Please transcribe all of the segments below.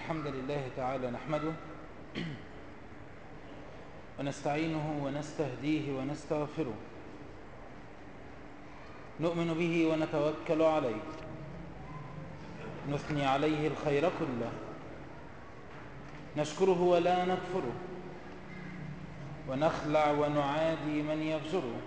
الحمد لله تعالى نحمده ونستعينه ونستهديه ونستغفره نؤمن به ونتوكل عليه نثني عليه الخير كله نشكره ولا نكفره ونخلع ونعادي من يفجره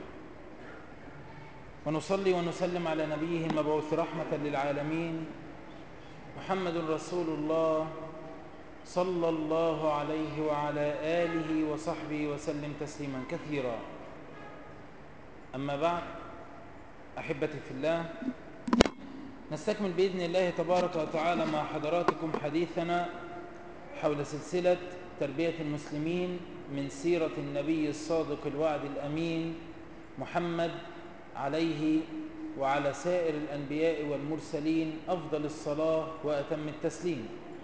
ونصلي ونسلم على نبيه المبعوث رحمة للعالمين محمد رسول الله صلى الله عليه وعلى آله وصحبه وسلم تسليما كثيرا أما بعد أحبتي في الله نستكمل بإذن الله تبارك وتعالى مع حضراتكم حديثنا حول سلسلة تربية المسلمين من سيرة النبي الصادق الوعد الأمين محمد عليه وعلى سائر الأنبياء والمرسلين أفضل الصلاة وأتم التسليم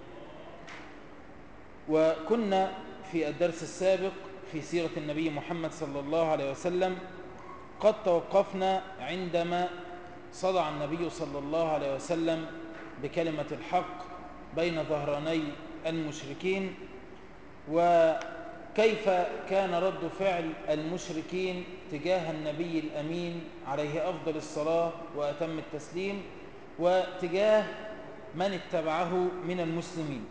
وكنا في الدرس السابق في سيرة النبي محمد صلى الله عليه وسلم قد توقفنا عندما صدع النبي صلى الله عليه وسلم بكلمة الحق بين ظهراني المشركين وكيف كان رد فعل المشركين تجاه النبي الأمين عليه أفضل الصلاة وأتم التسليم وتجاه من اتبعه من المسلمين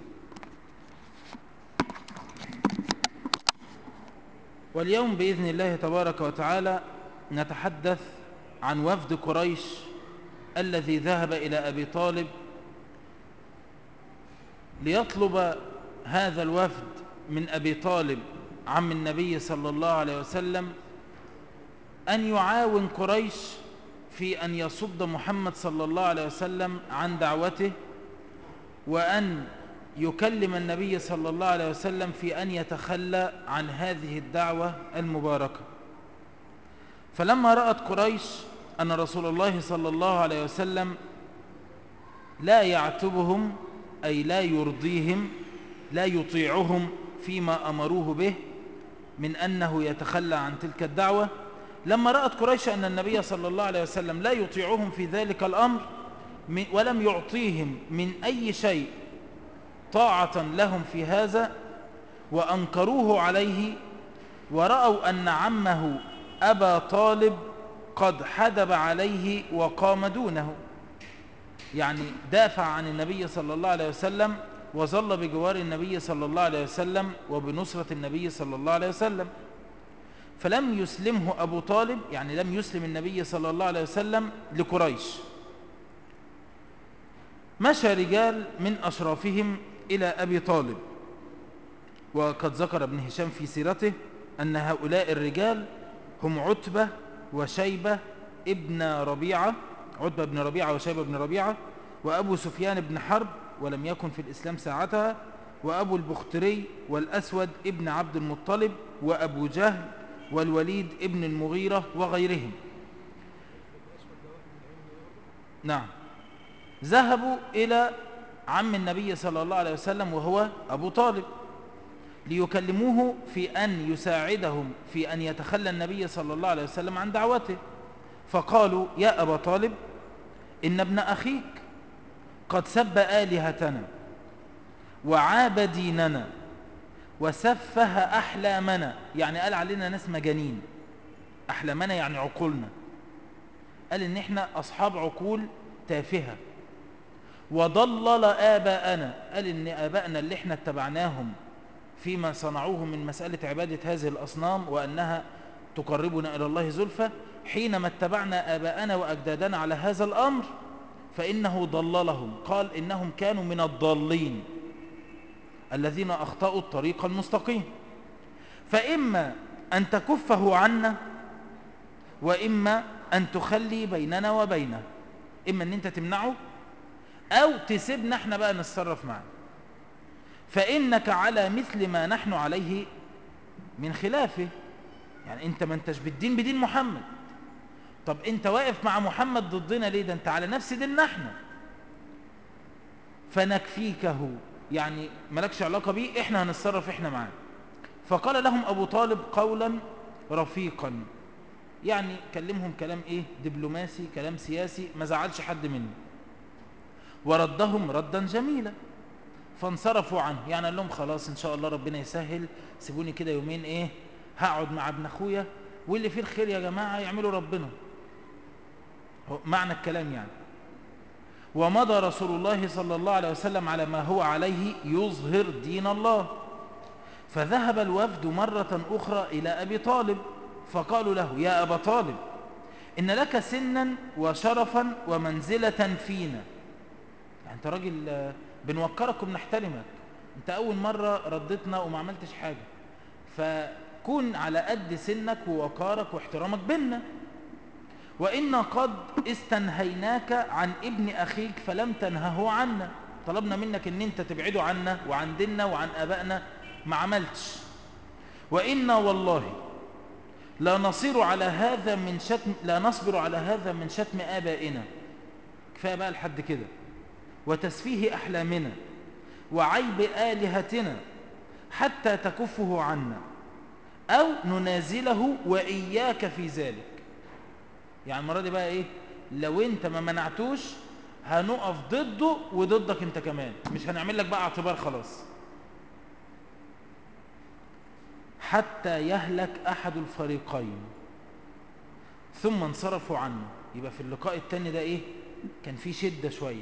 واليوم بإذن الله تبارك وتعالى نتحدث عن وفد قريش الذي ذهب إلى أبي طالب ليطلب هذا الوفد من أبي طالب عم النبي صلى الله عليه وسلم أن يعاون قريش في أن يصد محمد صلى الله عليه وسلم عن دعوته وأن يكلم النبي صلى الله عليه وسلم في أن يتخلى عن هذه الدعوة المباركة فلما رأت قريش أن رسول الله صلى الله عليه وسلم لا يعتبهم أي لا يرضيهم لا يطيعهم فيما أمروه به من أنه يتخلى عن تلك الدعوة لما رأت قريش أن النبي صلى الله عليه وسلم لا يطيعهم في ذلك الأمر ولم يعطيهم من أي شيء طاعة لهم في هذا وأنكروه عليه ورأوا أن عمه أبا طالب قد حدب عليه وقام دونه يعني دافع عن النبي صلى الله عليه وسلم وظل بجوار النبي صلى الله عليه وسلم وبنصرة النبي صلى الله عليه وسلم فلم يسلمه أبو طالب يعني لم يسلم النبي صلى الله عليه وسلم لقريش مشى رجال من أشرافهم إلى أبي طالب وقد ذكر ابن هشام في سيرته أن هؤلاء الرجال هم عتبة وشيبة ابن ربيعة عتبة بن ربيعة وشيبة بن ربيعة وأبو سفيان بن حرب ولم يكن في الإسلام ساعتها وأبو البختري والأسود ابن عبد المطلب وأبو جهل والوليد ابن المغيرة وغيرهم نعم ذهبوا إلى عم النبي صلى الله عليه وسلم وهو أبو طالب ليكلموه في أن يساعدهم في أن يتخلى النبي صلى الله عليه وسلم عن دعوته فقالوا يا أبا طالب إن ابن أخيك قد سب آلهتنا وعاب ديننا وسفه أحلامنا يعني قال علينا ناس مجانين أحلامنا يعني عقولنا قال إن إحنا أصحاب عقول تافهة وضلل آباءنا قال إن آباءنا اللي إحنا اتبعناهم فيما صنعوه من مسألة عبادة هذه الأصنام وأنها تقربنا إلى الله زلفى حينما اتبعنا آباءنا وأجدادنا على هذا الأمر فإنه ضللهم قال إنهم كانوا من الضالين الذين أخطأوا الطريق المستقيم فإما أن تكفه عنا وإما أن تخلي بيننا وبينه إما أن أنت تمنعه أو تسيبنا احنا بقى نتصرف معه فإنك على مثل ما نحن عليه من خلافه يعني أنت ما انتش بالدين بدين محمد طب أنت واقف مع محمد ضدنا ليه ده أنت على نفس ديننا احنا فنكفيكه يعني ملكش علاقة بيه احنا هنتصرف احنا معاه فقال لهم أبو طالب قولا رفيقا يعني كلمهم كلام ايه دبلوماسي كلام سياسي ما زعلش حد منه وردهم ردا جميلا فانصرفوا عنه يعني قال لهم خلاص ان شاء الله ربنا يسهل سيبوني كده يومين ايه هقعد مع ابن اخويا واللي فيه الخير يا جماعة يعملوا ربنا معنى الكلام يعني ومضى رسول الله صلى الله عليه وسلم على ما هو عليه يظهر دين الله فذهب الوفد مرة أخرى إلى أبي طالب فقالوا له يا أبا طالب إن لك سنا وشرفا ومنزلة فينا يعني أنت راجل بنوكرك وبنحترمك أنت أول مرة ردتنا وما عملتش حاجة فكون على قد سنك ووقارك واحترامك بينا وإن قد استنهيناك عن ابن أخيك فلم تنهه عنا طلبنا منك ان انت تبعده عنا وعن ديننا وعن ابائنا ما عملتش وإنا والله لا نصير على هذا من شتم لا نصبر على هذا من شتم آبائنا كفاية بقى لحد كده وتسفيه أحلامنا وعيب آلهتنا حتى تكفه عنا أو ننازله وإياك في ذلك يعني المرة دي بقى إيه لو أنت ما منعتوش هنقف ضده وضدك أنت كمان مش هنعمل لك بقى اعتبار خلاص حتى يهلك أحد الفريقين ثم انصرفوا عنه يبقى في اللقاء التاني ده إيه كان في شدة شوية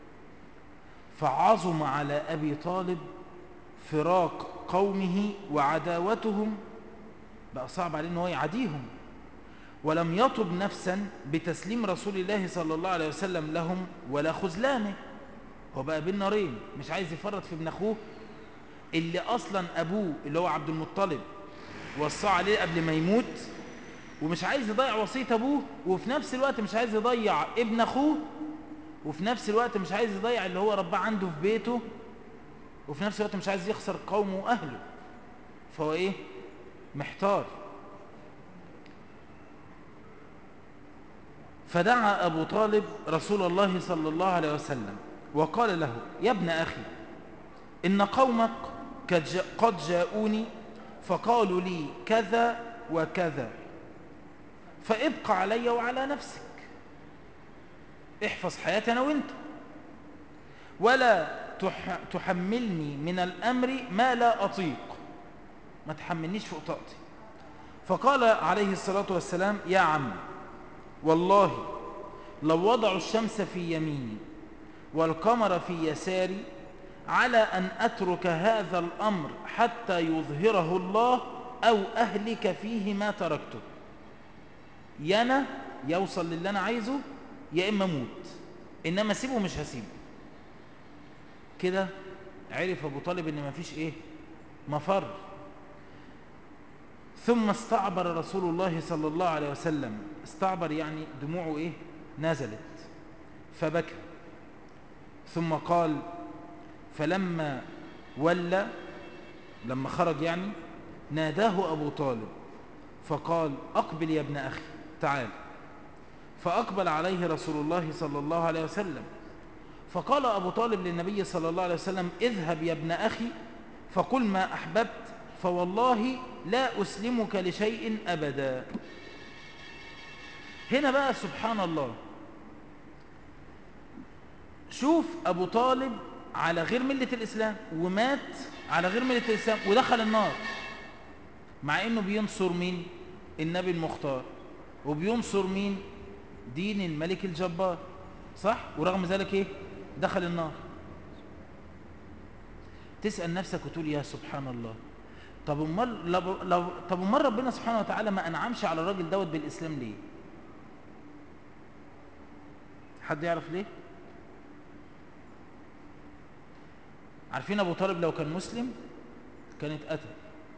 فعظم على أبي طالب فراق قومه وعداوتهم بقى صعب عليه أنه يعاديهم ولم يطب نفسا بتسليم رسول الله صلى الله عليه وسلم لهم ولا خذلانه هو بقى بين نارين مش عايز يفرط في ابن أخوه اللي أصلا أبوه اللي هو عبد المطلب وصى عليه قبل ما يموت ومش عايز يضيع وصية أبوه وفي نفس الوقت مش عايز يضيع ابن أخوه وفي نفس الوقت مش عايز يضيع اللي هو رباه عنده في بيته وفي نفس الوقت مش عايز يخسر قومه وأهله فهو إيه محتار فدعا أبو طالب رسول الله صلى الله عليه وسلم وقال له يا ابن أخي إن قومك قد جاءوني فقالوا لي كذا وكذا فابقى علي وعلى نفسك احفظ حياتي أنا وانت ولا تحملني من الأمر ما لا أطيق ما تحملنيش فوق طاقتي فقال عليه الصلاة والسلام يا عم والله لو وضعوا الشمس في يميني والقمر في يساري على أن أترك هذا الأمر حتى يظهره الله أو أهلك فيه ما تركته يا أنا يوصل للي أنا عايزه يا إما موت إنما سيبه مش هسيبه كده عرف أبو طالب إن مفيش إيه مفر ثم استعبر رسول الله صلى الله عليه وسلم استعبر يعني دموعه إيه نزلت فبكى ثم قال فلما ولى لما خرج يعني ناداه أبو طالب فقال أقبل يا ابن أخي تعال فأقبل عليه رسول الله صلى الله عليه وسلم فقال أبو طالب للنبي صلى الله عليه وسلم اذهب يا ابن أخي فقل ما أحببت فوالله لا أسلمك لشيء أبدا هنا بقى سبحان الله شوف أبو طالب على غير ملة الإسلام ومات على غير ملة الإسلام ودخل النار مع إنه بينصر مين النبي المختار وبينصر مين دين الملك الجبار صح ورغم ذلك إيه دخل النار تسأل نفسك وتقول يا سبحان الله طب امال لو لو طب امال ربنا سبحانه وتعالى ما انعمش على الراجل دوت بالاسلام ليه حد يعرف ليه عارفين ابو طالب لو كان مسلم كان اتقتل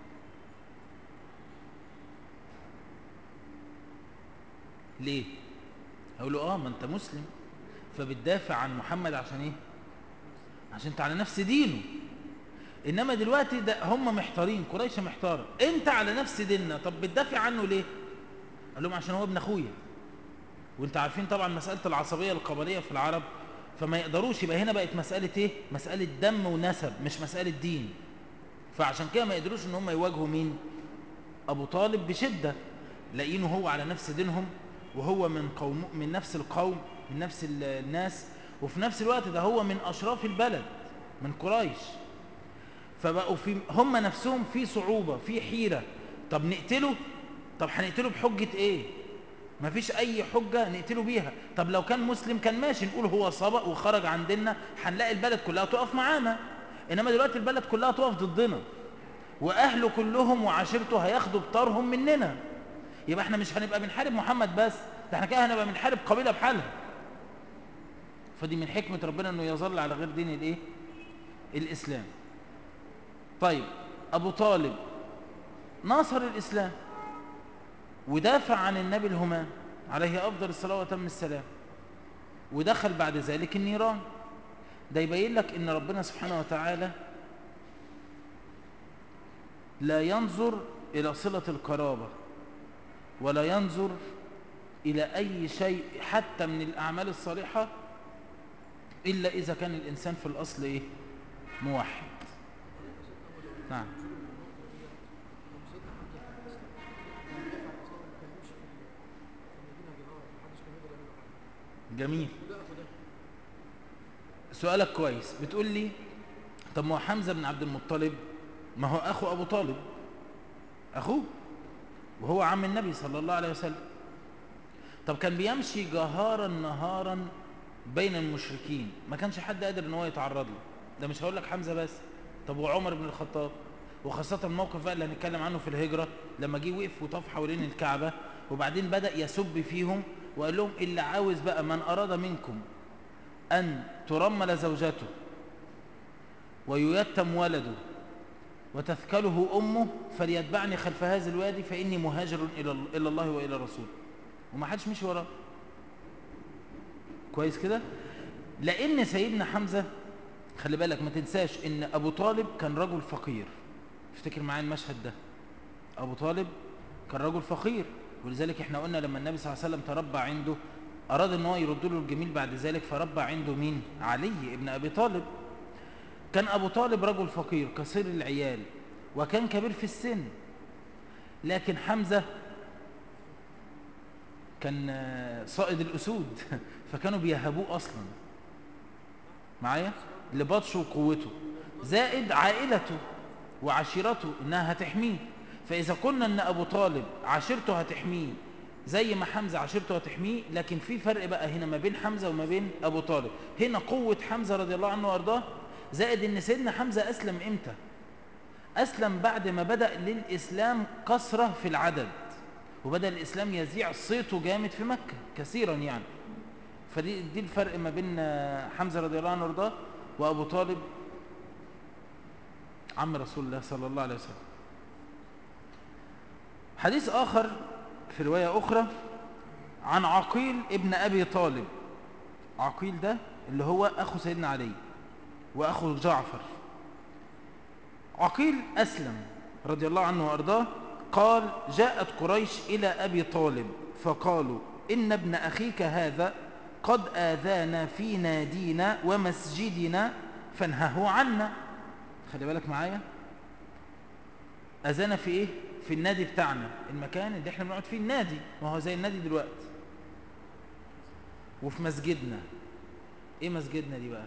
ليه اقول له اه ما انت مسلم فبتدافع عن محمد عشان ايه عشان انت على نفس دينه انما دلوقتي ده هم محتارين قريش محتاره انت على نفس ديننا طب بتدافع عنه ليه قال لهم عشان هو ابن اخويا وانت عارفين طبعا مساله العصبيه القبليه في العرب فما يقدروش يبقى هنا بقت مساله ايه مساله دم ونسب مش مساله دين فعشان كده ما يقدروش ان هم يواجهوا مين ابو طالب بشده لاقينه هو على نفس دينهم وهو من قوم من نفس القوم من نفس الناس وفي نفس الوقت ده هو من اشراف البلد من قريش فبقوا في هم نفسهم في صعوبة في حيرة طب نقتله طب هنقتله بحجة ايه مفيش اي حجة نقتله بيها طب لو كان مسلم كان ماشي نقول هو سبق وخرج عن ديننا هنلاقي البلد كلها تقف معانا انما دلوقتي البلد كلها تقف ضدنا واهله كلهم وعشيرته هياخدوا بطارهم مننا يبقى احنا مش هنبقى بنحارب محمد بس ده احنا كده هنبقى بنحارب قبيله بحالها فدي من حكمه ربنا انه يظل على غير دين الايه الاسلام طيب ابو طالب ناصر الاسلام ودافع عن النبي الهمام عليه افضل الصلاه وتم السلام ودخل بعد ذلك النيران ده يبين لك ان ربنا سبحانه وتعالى لا ينظر الى صله القرابه ولا ينظر إلى أي شيء حتى من الأعمال الصالحة إلا إذا كان الإنسان في الأصل إيه؟ موحد نعم جميل سؤالك كويس بتقول لي طب ما هو حمزة بن عبد المطلب ما هو أخو أبو طالب أخوه وهو عم النبي صلى الله عليه وسلم طب كان بيمشي جهارا نهارا بين المشركين ما كانش حد قادر ان هو يتعرض له ده مش هقول لك حمزه بس طب وعمر بن الخطاب وخاصه الموقف بقى اللي هنتكلم عنه في الهجره لما جه وقف وطاف حوالين الكعبه وبعدين بدا يسب فيهم وقال لهم اللي عاوز بقى من اراد منكم ان ترمل زوجته وييتم ولده وتثكله أمه فليتبعني خلف هذا الوادي فإني مهاجر إلى الله وإلى رسوله وما حدش مشي وراه كويس كده لأن سيدنا حمزة خلي بالك ما تنساش إن أبو طالب كان رجل فقير افتكر معايا المشهد ده أبو طالب كان رجل فقير ولذلك احنا قلنا لما النبي صلى الله عليه وسلم تربى عنده أراد ان هو يرد له الجميل بعد ذلك فربى عنده مين علي ابن أبي طالب كان أبو طالب رجل فقير كثير العيال وكان كبير في السن لكن حمزة كان صائد الأسود فكانوا بيهبوه أصلا معايا لبطشه وقوته زائد عائلته وعشيرته إنها هتحميه فإذا قلنا أن أبو طالب عشيرته هتحميه زي ما حمزة عشيرته هتحميه لكن في فرق بقى هنا ما بين حمزة وما بين أبو طالب هنا قوة حمزة رضي الله عنه وأرضاه زائد ان سيدنا حمزة اسلم امتى اسلم بعد ما بدأ للاسلام كثرة في العدد وبدأ الاسلام يذيع صيته جامد في مكة كثيرا يعني فدي دي الفرق ما بين حمزة رضي الله عنه وارضاه وابو طالب عم رسول الله صلى الله عليه وسلم حديث اخر في رواية اخرى عن عقيل ابن ابي طالب عقيل ده اللي هو اخو سيدنا علي وأخو جعفر عقيل أسلم رضي الله عنه وأرضاه قال جاءت قريش إلى أبي طالب فقالوا إن ابن أخيك هذا قد آذانا في نادينا ومسجدنا فانهه عنا خلي بالك معايا أذانا في إيه؟ في النادي بتاعنا المكان اللي احنا بنقعد فيه النادي ما هو زي النادي دلوقتي وفي مسجدنا ايه مسجدنا دي بقى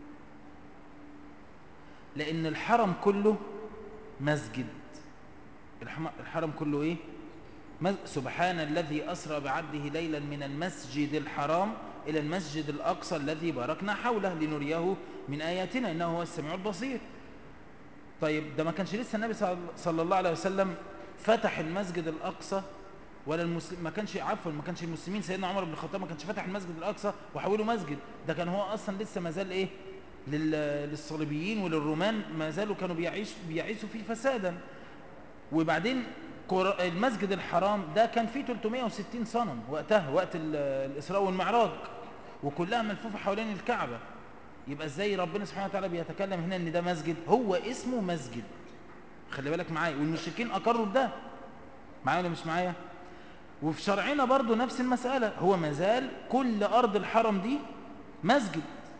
لأن الحرم كله مسجد الحرم كله إيه؟ سبحان الذي أسرى بعبده ليلا من المسجد الحرام إلى المسجد الأقصى الذي باركنا حوله لنريه من آياتنا إنه هو السميع البصير طيب ده ما كانش لسه النبي صلى الله عليه وسلم فتح المسجد الأقصى ولا المسلم ما كانش عفوا ما كانش المسلمين سيدنا عمر بن الخطاب ما كانش فتح المسجد الأقصى وحوله مسجد ده كان هو أصلا لسه ما زال إيه للصليبيين وللرومان ما زالوا كانوا بيعيش بيعيشوا فيه فسادا وبعدين المسجد الحرام ده كان فيه 360 صنم وقتها وقت الإسراء والمعراج وكلها ملفوفة حوالين الكعبة يبقى ازاي ربنا سبحانه وتعالى بيتكلم هنا ان ده مسجد هو اسمه مسجد خلي بالك معايا والمشركين اقروا بده معايا ولا مش معايا وفي شرعنا برضو نفس المسألة هو مازال كل أرض الحرم دي مسجد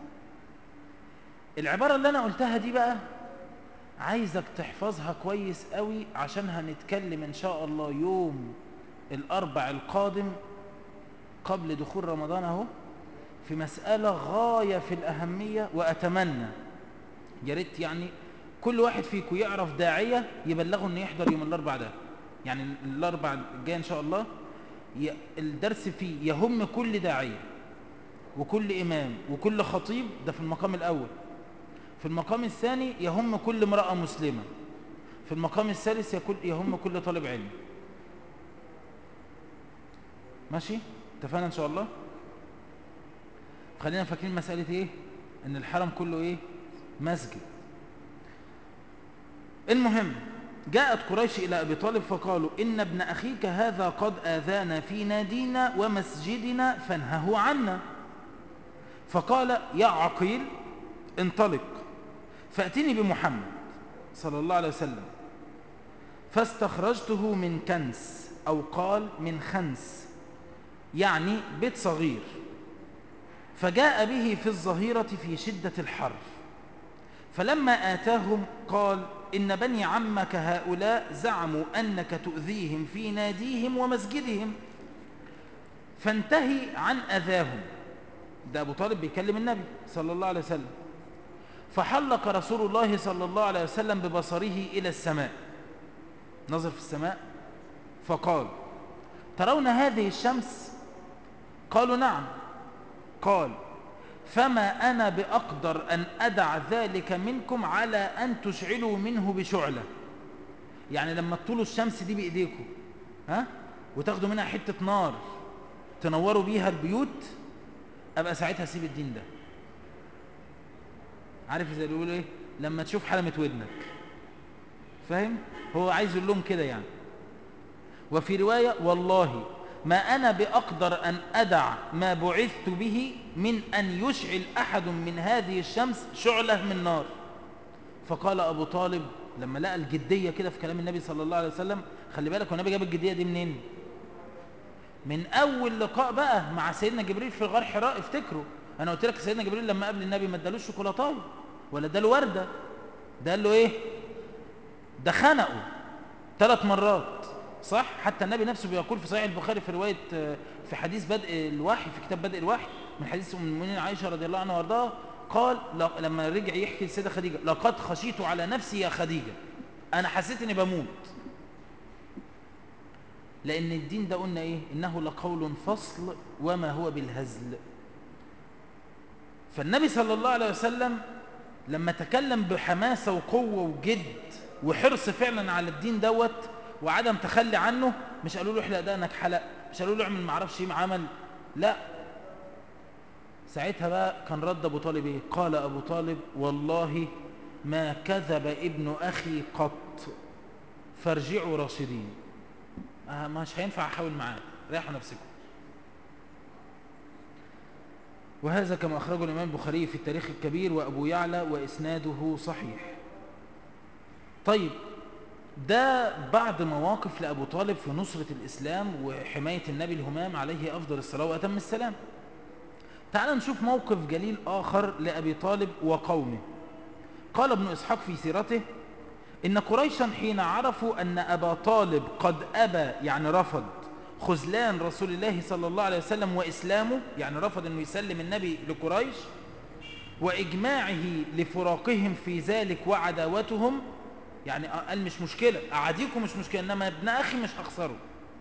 العبارة اللي أنا قلتها دي بقى عايزك تحفظها كويس قوي عشان هنتكلم إن شاء الله يوم الأربع القادم قبل دخول رمضان اهو في مسألة غاية في الأهمية وأتمنى يا ريت يعني كل واحد فيكم يعرف داعية يبلغه انه يحضر يوم الاربع ده يعني الاربع الجاي ان شاء الله ي- الدرس فيه يهم كل داعية وكل إمام وكل خطيب ده في المقام الأول في المقام الثاني يهم كل امرأة مسلمة في المقام الثالث يكون- يهم كل طالب علم ماشي اتفقنا ان شاء الله خلينا فاكرين مسألة ايه ان الحرم كله ايه مسجد المهم جاءت قريش إلى أبي طالب فقالوا إن ابن أخيك هذا قد آذانا في نادينا ومسجدنا فانهه عنا فقال يا عقيل انطلق فأتني بمحمد صلى الله عليه وسلم فاستخرجته من كنس أو قال من خنس يعني بيت صغير فجاء به في الظهيرة في شدة الحر فلما آتاهم قال إن بني عمك هؤلاء زعموا أنك تؤذيهم في ناديهم ومسجدهم فانتهي عن أذاهم ده أبو طالب بيكلم النبي صلى الله عليه وسلم فحلق رسول الله صلى الله عليه وسلم ببصره إلى السماء نظر في السماء فقال ترون هذه الشمس قالوا نعم قال فما أنا بأقدر أن أدع ذلك منكم على أن تشعلوا منه بشعلة يعني لما تطولوا الشمس دي بإيديكم ها وتاخدوا منها حتة نار تنوروا بيها البيوت أبقى ساعتها سيب الدين ده عارف زي اللي يقولوا إيه لما تشوف حلمة ودنك فاهم هو عايز يقول لهم كده يعني وفي رواية والله ما أنا بأقدر أن أدع ما بعثت به من أن يشعل أحد من هذه الشمس شعلة من نار فقال أبو طالب لما لقى الجدية كده في كلام النبي صلى الله عليه وسلم خلي بالك والنبي جاب الجدية دي منين من أول لقاء بقى مع سيدنا جبريل في غار حراء افتكروا أنا قلت لك سيدنا جبريل لما قابل النبي ما ادالوش شوكولاتايه ولا اداله وردة ده قال له إيه ده خنقه ثلاث مرات صح حتى النبي نفسه بيقول في صحيح البخاري في رواية في حديث بدء الوحي في كتاب بدء الوحي من حديث ام المؤمنين عائشة رضي الله عنها وارضاها قال لما رجع يحكي للسيدة خديجة لقد خشيت على نفسي يا خديجة أنا حسيت إني بموت لأن الدين ده قلنا إيه إنه لقول فصل وما هو بالهزل فالنبي صلى الله عليه وسلم لما تكلم بحماسة وقوة وجد وحرص فعلا على الدين دوت وعدم تخلي عنه مش قالوا له احلق دقنك حلق مش قالوا له اعمل ما اعرفش ايه عمل لا ساعتها بقى كان رد ابو طالب ايه قال ابو طالب والله ما كذب ابن اخي قط فارجعوا راشدين آه مش هينفع احاول معاه ريحوا نفسكم وهذا كما اخرجه الامام البخاري في التاريخ الكبير وابو يعلى واسناده صحيح طيب ده بعض مواقف لأبو طالب في نصرة الإسلام وحماية النبي الهمام عليه أفضل الصلاة وأتم السلام تعال نشوف موقف جليل آخر لأبي طالب وقومه قال ابن إسحاق في سيرته إن قريشا حين عرفوا أن أبا طالب قد أبى يعني رفض خذلان رسول الله صلى الله عليه وسلم وإسلامه يعني رفض أنه يسلم النبي لقريش وإجماعه لفراقهم في ذلك وعداوتهم يعني قال مش مشكلة أعاديكم مش مشكلة إنما ابن أخي مش هخسره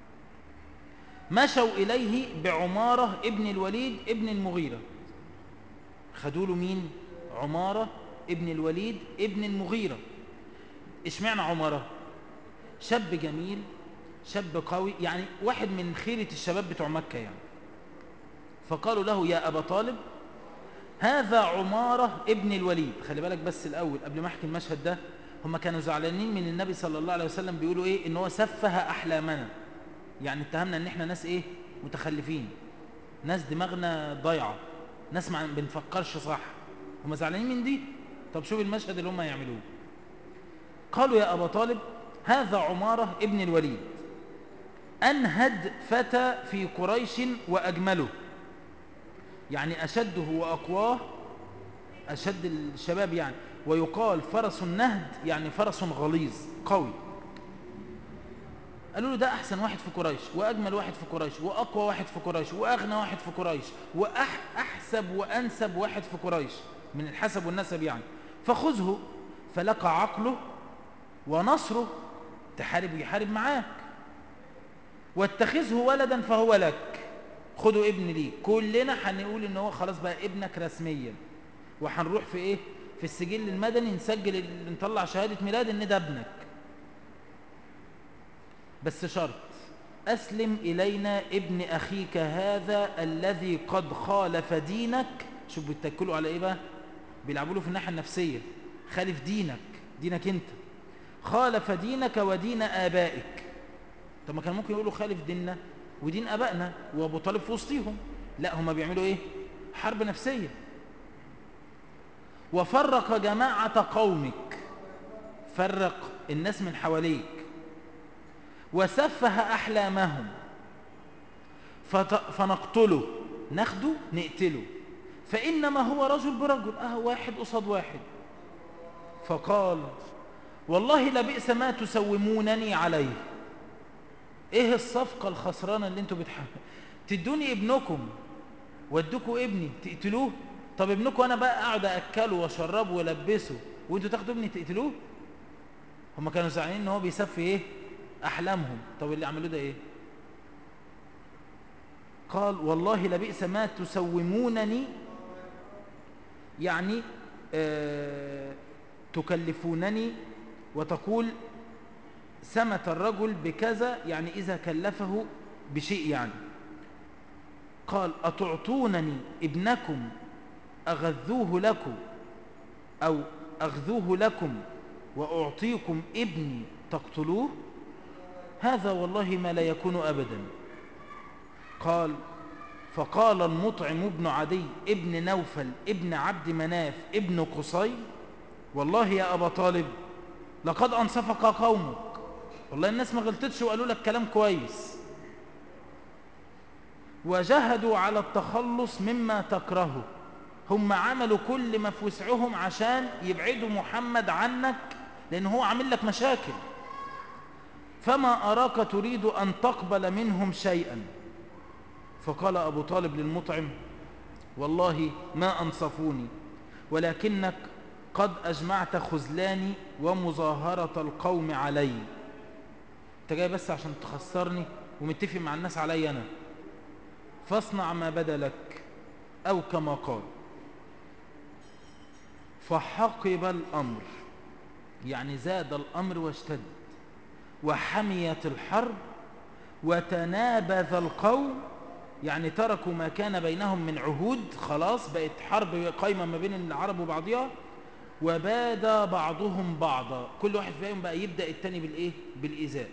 مشوا إليه بعمارة ابن الوليد ابن المغيرة خدوا له مين عمارة ابن الوليد ابن المغيرة اشمعنى عمارة شاب جميل شاب قوي يعني واحد من خيرة الشباب بتوع مكة يعني فقالوا له يا أبا طالب هذا عمارة ابن الوليد خلي بالك بس الأول قبل ما أحكي المشهد ده هم كانوا زعلانين من النبي صلى الله عليه وسلم بيقولوا ايه ان هو سفه احلامنا يعني اتهمنا ان احنا ناس ايه متخلفين ناس دماغنا ضايعه ناس ما بنفكرش صح هم زعلانين من دي طب شوف المشهد اللي هم هيعملوه قالوا يا ابا طالب هذا عماره ابن الوليد انهد فتى في قريش واجمله يعني اشده واقواه اشد الشباب يعني ويقال فرس النهد يعني فرس غليظ قوي قالوا له ده أحسن واحد في قريش وأجمل واحد في قريش وأقوى واحد في قريش وأغنى واحد في قريش وأحسب وأنسب واحد في قريش من الحسب والنسب يعني فخذه فلك عقله ونصره تحارب ويحارب معاك واتخذه ولدا فهو لك خده ابن ليه كلنا هنقول ان هو خلاص بقى ابنك رسميا وهنروح في ايه في السجل المدني نسجل اللي نطلع شهادة ميلاد ان ده ابنك بس شرط أسلم إلينا ابن أخيك هذا الذي قد خالف دينك شوف بيتكلوا على إيه بقى بيلعبوا له في الناحية النفسية خالف دينك دينك أنت خالف دينك ودين آبائك طب ما كان ممكن يقولوا خالف ديننا ودين أبائنا وأبو طالب في وسطيهم لا هما بيعملوا إيه حرب نفسية وفرق جماعة قومك فرق الناس من حواليك وسفه أحلامهم فت... فنقتله ناخده نقتله فإنما هو رجل برجل أه واحد قصاد واحد فقال والله لبئس ما تسومونني عليه ايه الصفقة الخسرانة اللي انتوا بتحب تدوني ابنكم وادوكوا ابني تقتلوه طب ابنكم انا بقى اقعد اكله واشربه والبسه وانتوا تاخدوا ابني تقتلوه هم كانوا زعلانين ان هو بيسفي ايه احلامهم طب اللي عملوه ده ايه قال والله لبئس ما تسومونني يعني آه تكلفونني وتقول سمت الرجل بكذا يعني إذا كلفه بشيء يعني قال أتعطونني ابنكم أغذوه لكم أو أغذوه لكم وأعطيكم ابني تقتلوه هذا والله ما لا يكون أبدا قال فقال المطعم ابن عدي ابن نوفل ابن عبد مناف ابن قصي والله يا أبا طالب لقد أنصفك قومك والله الناس ما غلطتش وقالوا لك كلام كويس وجهدوا على التخلص مما تكرهه هم عملوا كل ما في وسعهم عشان يبعدوا محمد عنك لأن هو عامل لك مشاكل فما أراك تريد أن تقبل منهم شيئا فقال أبو طالب للمطعم والله ما أنصفوني ولكنك قد أجمعت خذلاني ومظاهرة القوم علي انت جاي بس عشان تخسرني ومتفق مع الناس علي أنا فاصنع ما بدا لك أو كما قال فحقب الأمر يعني زاد الأمر واشتد وحميت الحرب وتنابذ القوم يعني تركوا ما كان بينهم من عهود خلاص بقت حرب قايمة ما بين العرب وبعضها وباد بعضهم بعضا كل واحد فيهم بقى يبدأ التاني بالإيه؟ بالإيذاء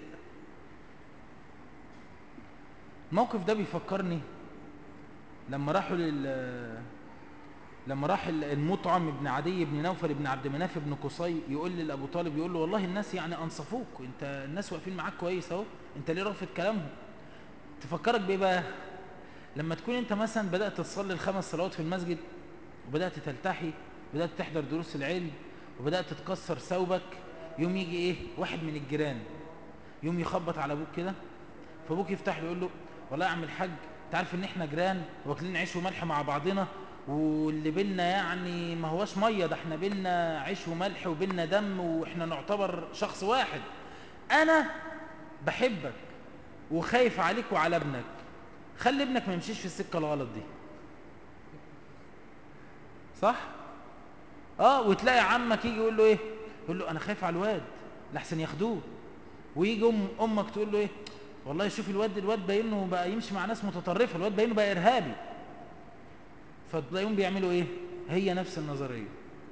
الموقف ده بيفكرني لما راحوا لل لما راح المطعم ابن عدي بن نوفل ابن عبد مناف ابن قصي يقول لأبو طالب يقول له والله الناس يعني أنصفوك انت الناس واقفين معاك كويس اهو انت ليه رافض كلامهم تفكرك بايه بقى لما تكون انت مثلا بدأت تصلي الخمس صلوات في المسجد وبدأت تلتحي بدأت تحضر دروس العلم وبدأت تتكسر ثوبك يوم يجي ايه واحد من الجيران يوم يخبط على ابوك كده فابوك يفتح له يقول له والله يا عم الحاج انت عارف ان احنا جيران واكلين عيش وملح مع بعضنا واللي بينا يعني ما هواش ميه ده احنا بينا عيش وملح وبينا دم واحنا نعتبر شخص واحد انا بحبك وخايف عليك وعلى ابنك خلي ابنك ما يمشيش في السكه الغلط دي صح اه وتلاقي عمك يجي يقول له ايه يقول له انا خايف على الواد لحسن ياخدوه ويجي ام امك تقول له ايه والله شوف الواد الواد باينه بقى يمشي مع ناس متطرفه الواد باينه بقى ارهابي فتلاقيهم بيعملوا ايه هي نفس النظريه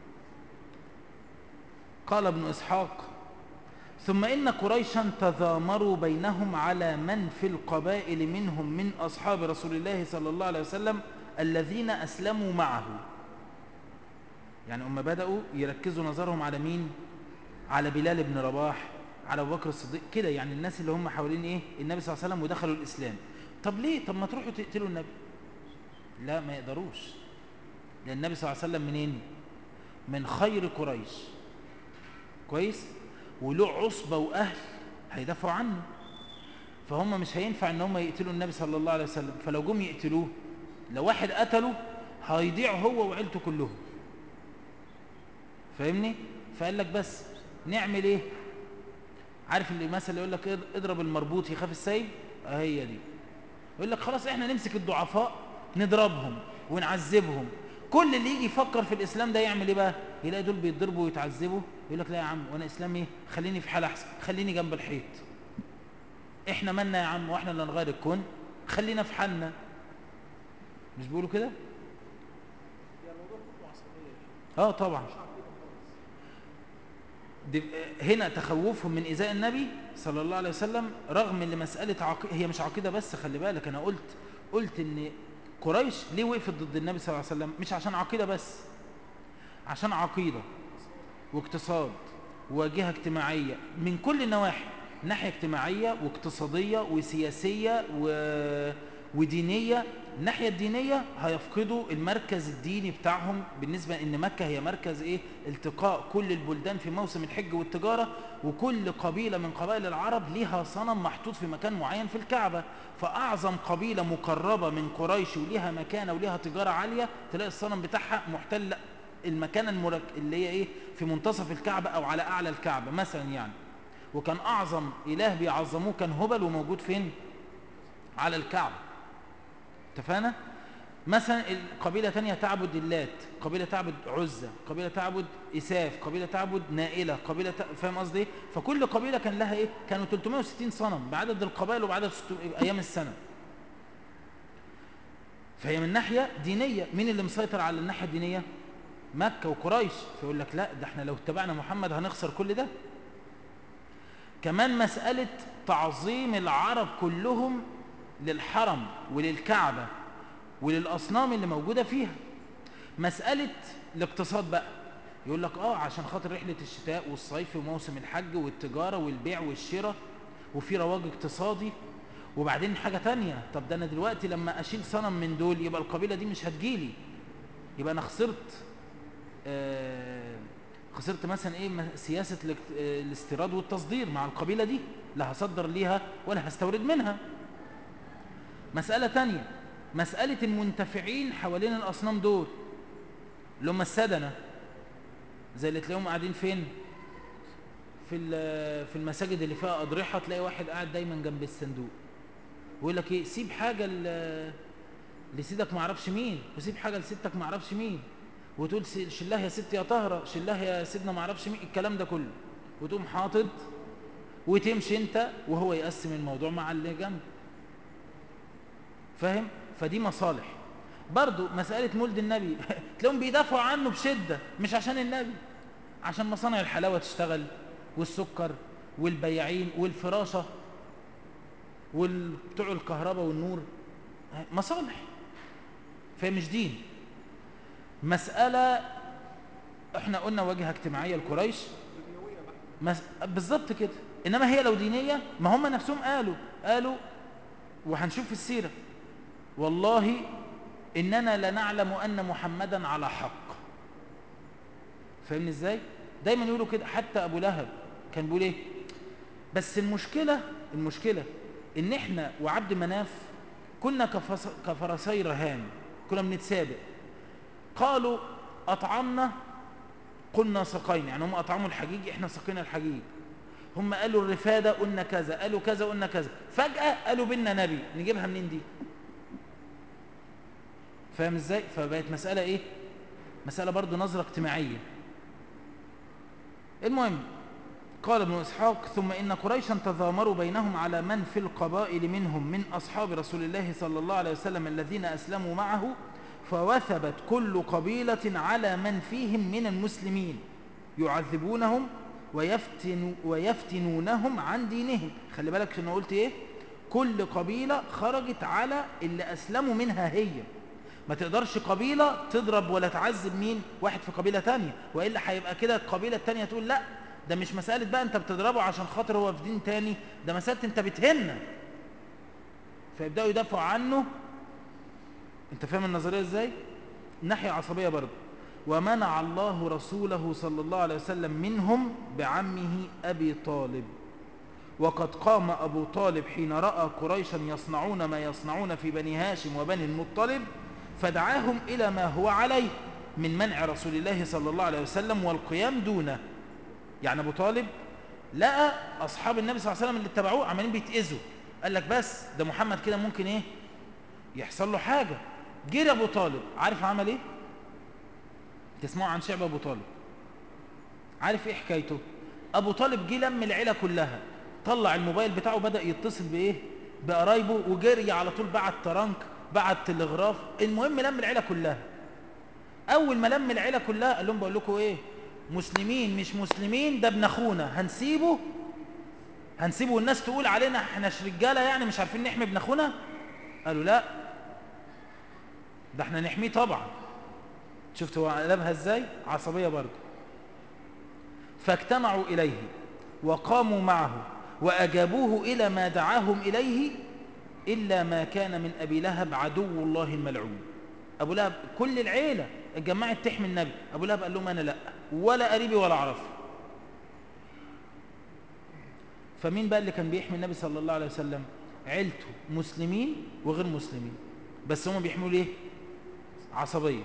قال ابن اسحاق ثم إن قريشا تذامروا بينهم على من في القبائل منهم من أصحاب رسول الله صلى الله عليه وسلم الذين أسلموا معه يعني هم بدأوا يركزوا نظرهم على مين على بلال بن رباح على أبو بكر الصديق كده يعني الناس اللي هم حوالين إيه النبي صلى الله عليه وسلم ودخلوا الإسلام طب ليه طب ما تروحوا تقتلوا النبي لا ما يقدروش لأن النبي صلى الله عليه وسلم منين من خير قريش كويس وله عصبة وأهل هيدافعوا عنه فهم مش هينفع ان هم يقتلوا النبي صلى الله عليه وسلم فلو جم يقتلوه لو واحد قتله هيضيع هو وعيلته كلهم فاهمني فقال لك بس نعمل ايه عارف اللي مثلا يقول لك اضرب المربوط يخاف السيب هي دي يقول لك خلاص احنا نمسك الضعفاء نضربهم ونعذبهم كل اللي يجي يفكر في الاسلام ده يعمل ايه بقى يلاقي دول بيتضربوا ويتعذبوا يقول لك لا يا عم وانا اسلام ايه خليني في حال احسن خليني جنب الحيط احنا مالنا يا عم واحنا اللي نغير الكون خلينا في حالنا مش بيقولوا كده اه طبعا هنا تخوفهم من إيذاء النبي صلى الله عليه وسلم رغم ان مسألة عقيدة هي مش عقيدة بس خلي بالك أنا قلت قلت إن قريش ليه وقفت ضد النبي صلى الله عليه وسلم مش عشان عقيدة بس عشان عقيدة واقتصاد وجهة اجتماعية من كل النواحي ناحية اجتماعية واقتصادية وسياسية و... ودينية الناحية الدينية هيفقدوا المركز الديني بتاعهم بالنسبة ان مكة هي مركز ايه التقاء كل البلدان في موسم الحج والتجارة وكل قبيلة من قبائل العرب ليها صنم محطوط في مكان معين في الكعبة فأعظم قبيلة مقربة من قريش وليها مكانة وليها تجارة عالية تلاقي الصنم بتاعها محتل المكان المرك... اللي هي ايه في منتصف الكعبة او على اعلى الكعبة مثلا يعني وكان اعظم اله بيعظموه كان هبل وموجود فين على الكعبة اتفقنا مثلا قبيلة تانية تعبد اللات قبيلة تعبد عزة قبيلة تعبد إساف قبيلة تعبد نائلة قبيلة ت... فاهم قصدي ايه فكل قبيلة كان لها ايه كانوا 360 صنم بعدد القبائل وبعدد ايام السنة فهي من ناحية دينية مين اللي مسيطر على الناحية الدينية مكة وقريش فيقول لك لا ده احنا لو اتبعنا محمد هنخسر كل ده كمان مسألة تعظيم العرب كلهم للحرم وللكعبة وللأصنام اللي موجودة فيها مسألة الاقتصاد بقى يقول لك اه عشان خاطر رحلة الشتاء والصيف وموسم الحج والتجارة والبيع والشراء وفي رواج اقتصادي وبعدين حاجة تانية طب ده انا دلوقتي لما اشيل صنم من دول يبقى القبيلة دي مش هتجيلي يبقى انا خسرت آه خسرت مثلا ايه سياسة الاستيراد والتصدير مع القبيلة دي لا هصدر ليها ولا هستورد منها مسألة تانية مسألة المنتفعين حوالين الأصنام دول اللي هم السدنة زي اللي تلاقيهم قاعدين فين في في المساجد اللي فيها أضرحة تلاقي واحد قاعد دايما جنب الصندوق ويقول لك ايه سيب حاجة لسيدك ما اعرفش مين وسيب حاجة لستك ما اعرفش مين وتقول شلاه يا ست يا طهرة شلاه يا سيدنا ما اعرفش مين الكلام ده كله وتقوم حاطط وتمشي انت وهو يقسم الموضوع مع اللي جنبه فاهم فدي مصالح برضو مسألة مولد النبي تلاقيهم بيدافعوا عنه بشدة مش عشان النبي عشان مصانع الحلاوة تشتغل والسكر والبياعين والفراشة والبتوع الكهرباء والنور مصالح فمش دين مسألة احنا قلنا واجهة اجتماعية لقريش مس... بالظبط كده انما هي لو دينية ما هم نفسهم قالوا قالوا وهنشوف في السيرة والله إننا لنعلم أن محمدا على حق فاهمني إزاي؟ دايما يقولوا كده حتى أبو لهب كان بيقول إيه؟ بس المشكلة المشكلة إن إحنا وعبد مناف كنا كفص... كفرسي رهان كنا بنتسابق قالوا أطعمنا قلنا سقينا يعني هم أطعموا الحجيج إحنا سقينا الحجيج هم قالوا الرفادة قلنا كذا قالوا كذا قلنا كذا فجأة قالوا بينا نبي نجيبها منين دي فاهم ازاي فبقت مسألة ايه مسألة برضو نظرة اجتماعية المهم قال ابن إسحاق ثم إن قريشا تذامروا بينهم على من في القبائل منهم من أصحاب رسول الله صلى الله عليه وسلم الذين أسلموا معه فوثبت كل قبيلة على من فيهم من المسلمين يعذبونهم ويفتن ويفتنونهم عن دينهم خلي بالك انا قلت ايه كل قبيلة خرجت على اللي أسلموا منها هي ما تقدرش قبيلة تضرب ولا تعذب مين واحد في قبيلة تانية وإلا هيبقى كده القبيلة التانية تقول لا ده مش مسألة بقى انت بتضربه عشان خاطر هو في دين تاني ده مسألة انت بتهنه فيبدأوا يدافعوا عنه انت فاهم النظرية ازاي ناحية عصبية برضه ومنع الله رسوله صلى الله عليه وسلم منهم بعمه أبي طالب وقد قام أبو طالب حين رأى قريشا يصنعون ما يصنعون في بني هاشم وبني المطلب فدعاهم إلى ما هو عليه من منع رسول الله صلى الله عليه وسلم والقيام دونه يعني أبو طالب لقى أصحاب النبي صلى الله عليه وسلم اللي اتبعوه عمالين بيتأذوا قال لك بس ده محمد كده ممكن إيه يحصل له حاجة جري أبو طالب عارف عمل إيه تسمعوا عن شعب أبو طالب عارف إيه حكايته أبو طالب جه لم العيلة كلها طلع الموبايل بتاعه بدأ يتصل بإيه بقرايبه وجري على طول بعت ترنك بعت تلغراف المهم لم العيلة كلها أول ما لم العيلة كلها قال لهم بقول لكم إيه مسلمين مش مسلمين ده ابن أخونا هنسيبه هنسيبه والناس تقول علينا احنا رجاله يعني مش عارفين نحمي ابن أخونا قالوا لا ده احنا نحميه طبعا شفت هو قلبها ازاي عصبية برضه فاجتمعوا إليه وقاموا معه وأجابوه إلى ما دعاهم إليه إلا ما كان من أبي لهب عدو الله الملعون أبو لهب كل العيلة اتجمعت تحمي النبي أبو لهب قال لهم أنا لا ولا قريبي ولا أعرفه فمين بقى اللي كان بيحمي النبي صلى الله عليه وسلم عيلته مسلمين وغير مسلمين بس هم بيحموا ليه عصبية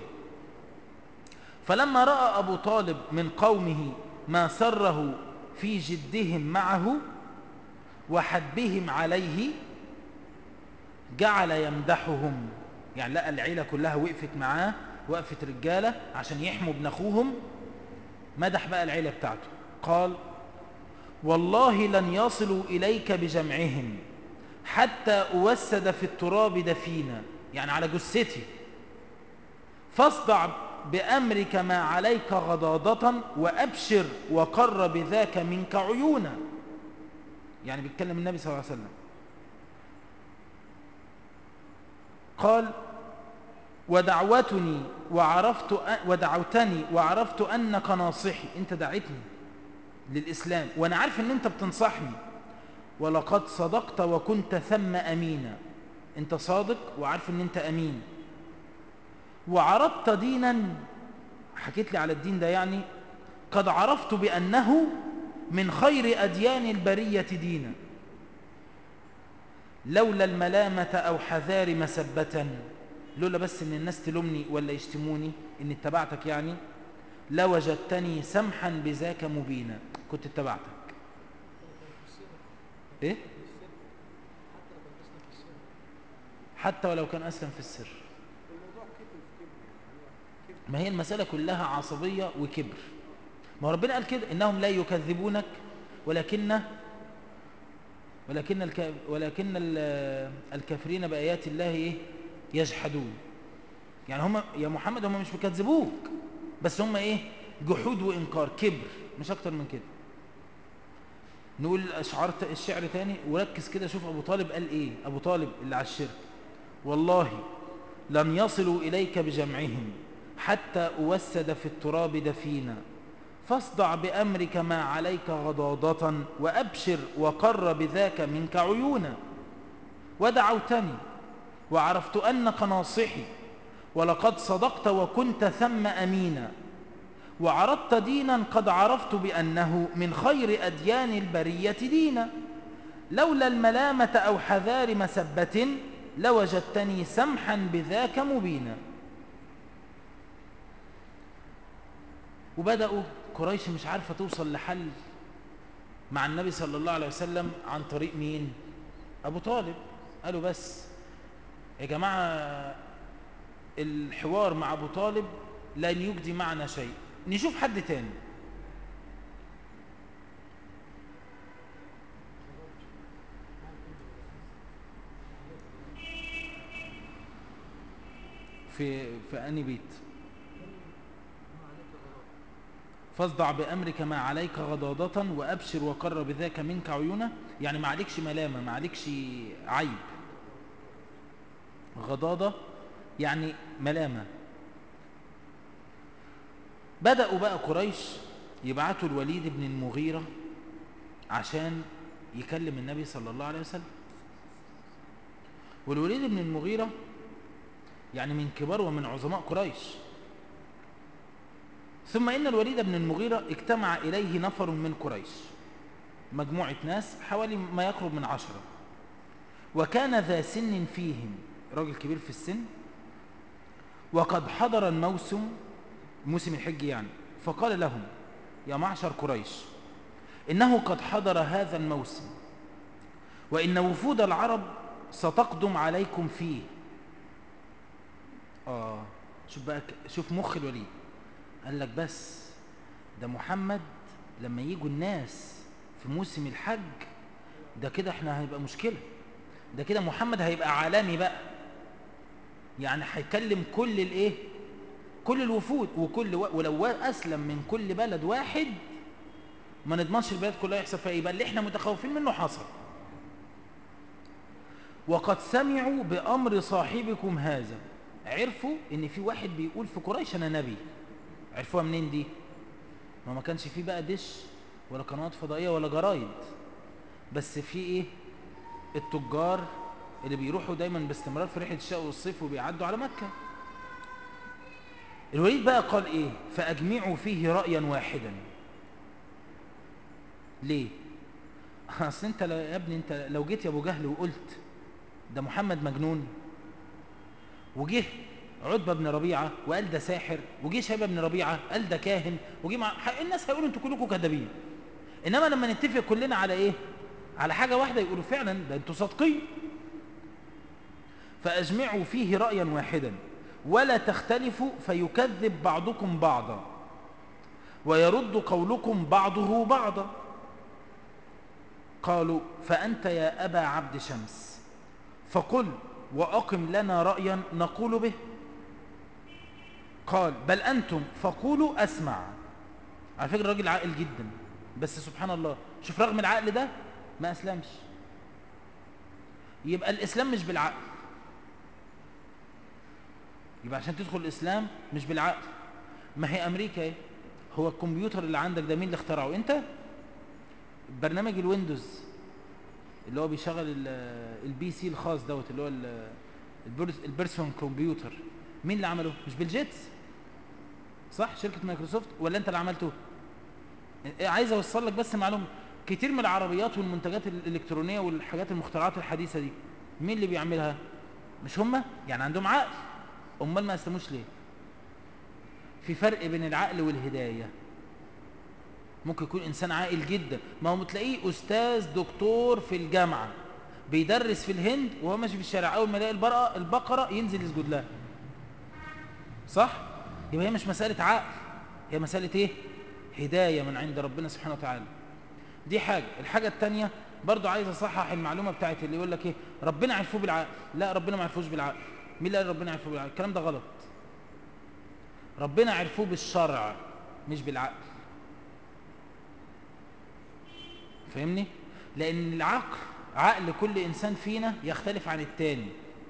فلما رأى أبو طالب من قومه ما سره في جدهم معه وحدبهم عليه جعل يمدحهم يعني لقى العيلة كلها وقفت معاه وقفت رجالة عشان يحموا ابن أخوهم مدح بقى العيلة بتاعته قال والله لن يصلوا إليك بجمعهم حتى أوسد في التراب دفينا يعني على جثتي فاصدع بأمرك ما عليك غضاضة وأبشر وقر بذاك منك عيونا يعني بيتكلم النبي صلى الله عليه وسلم قال ودعوتني وعرفت ودعوتني وعرفت أنك ناصحي أنت دعيتني للإسلام وأنا عارف أن أنت بتنصحني ولقد صدقت وكنت ثم أمينا أنت صادق وعارف أن أنت أمين وعرضت دينا حكيت لي على الدين ده يعني قد عرفت بأنه من خير أديان البرية دينا لولا الملامة أو حذار مسبة لولا بس ان الناس تلومني ولا يشتموني ان اتبعتك يعني لوجدتني سمحا بذاك مبينا كنت اتبعتك ايه حتى ولو كان اسلم في السر ما هي المسألة كلها عصبية وكبر ما هو ربنا قال كده إنهم لا يكذبونك ولكن ولكن الك... ولكن الكافرين بآيات الله إيه يجحدون يعني هم يا محمد هم مش بيكذبوك بس هم إيه جحود وإنكار كبر مش أكتر من كده نقول أشعار الشعر تاني وركز كده شوف أبو طالب قال إيه أبو طالب اللي على الشرك والله لن يصلوا إليك بجمعهم حتى أوسد في التراب دفينا فاصدع بأمرك ما عليك غضاضة وأبشر وقر بذاك منك عيونا ودعوتني وعرفت أنك ناصحي ولقد صدقت وكنت ثم أمينا وعرضت دينا قد عرفت بأنه من خير أديان البرية دينا لولا الملامة أو حذار مسبة لوجدتني سمحا بذاك مبينا وبدأوا قريش مش عارفة توصل لحل مع النبي صلى الله عليه وسلم عن طريق مين أبو طالب قالوا بس يا جماعة الحوار مع أبو طالب لن يجدي معنا شيء نشوف حد تاني في في أني بيت فاصدع بأمرك ما عليك غضاضة وأبشر وقر بذاك منك عيونا يعني ما عليكش ملامة ما عليكش عيب غضاضة يعني ملامة بدأوا بقى قريش يبعتوا الوليد بن المغيرة عشان يكلم النبي صلى الله عليه وسلم والوليد بن المغيرة يعني من كبار ومن عظماء قريش ثم إن الوليد بن المغيرة اجتمع إليه نفر من قريش مجموعة ناس حوالي ما يقرب من عشرة وكان ذا سن فيهم راجل كبير في السن وقد حضر الموسم موسم الحج يعني فقال لهم يا معشر قريش إنه قد حضر هذا الموسم وإن وفود العرب ستقدم عليكم فيه آه شوف بقى شوف مخ الوليد قال لك بس ده محمد لما يجوا الناس في موسم الحج ده كده احنا هيبقى مشكلة ده كده محمد هيبقى عالمي بقى يعني هيكلم كل الايه كل الوفود وكل و... ولو اسلم من كل بلد واحد ما نضمنش البلد كلها يحصل فيها يبقى اللي احنا متخوفين منه حصل وقد سمعوا بأمر صاحبكم هذا عرفوا ان في واحد بيقول في قريش انا نبي عرفوها منين دي ما ما كانش فيه بقى دش ولا قنوات فضائية ولا جرايد بس في ايه التجار اللي بيروحوا دايما باستمرار في رحلة الشتاء والصيف وبيعدوا على مكة الوليد بقى قال ايه فاجمعوا فيه رأيا واحدا ليه اصل انت لو يا ابني انت لو جيت يا ابو جهل وقلت ده محمد مجنون وجه عتبة بن ربيعة وقال ده ساحر وجه شيبة بن ربيعة قال ده كاهن وجه مع الناس هيقولوا انتوا كلكم كذابين انما لما نتفق كلنا على ايه على حاجة واحدة يقولوا فعلا ده انتوا صادقين فاجمعوا فيه رأيا واحدا ولا تختلفوا فيكذب بعضكم بعضا ويرد قولكم بعضه بعضا قالوا فأنت يا أبا عبد شمس فقل وأقم لنا رأيا نقول به قال بل أنتم فقولوا أسمع على فكرة راجل عاقل جدا بس سبحان الله شوف رغم العقل ده ما أسلمش يبقى الإسلام مش بالعقل يبقى عشان تدخل الإسلام مش بالعقل ما هي أمريكا ايه هو الكمبيوتر اللي عندك ده مين اللي اخترعه انت برنامج الويندوز اللي هو بيشغل البي سي الخاص دوت اللي هو البيرسون كمبيوتر مين اللي عمله مش بيل جيتس صح شركة مايكروسوفت ولا انت اللي عملته عايز اوصل لك بس معلومة كتير من العربيات والمنتجات الالكترونية والحاجات المخترعات الحديثة دي مين اللي بيعملها مش هم يعني عندهم عقل امال ما اسلموش ليه في فرق بين العقل والهداية ممكن يكون إنسان عاقل جدا ما هو تلاقيه أستاذ دكتور في الجامعة بيدرس في الهند وهو ماشي في الشارع أول ما يلاقي البقرة, البقرة ينزل يسجد لها صح؟ يبقى هي مش مسألة عقل هي مسألة إيه؟ هداية من عند ربنا سبحانه وتعالى دي حاجة الحاجة التانية برضو عايز أصحح المعلومة بتاعت اللي يقول لك إيه ربنا عرفوه بالعقل لا ربنا ما عرفوش بالعقل مين اللي قال ربنا عرفوه بالعقل الكلام ده غلط ربنا عرفوه بالشرع مش بالعقل فاهمني لان العقل عقل كل انسان فينا يختلف عن التاني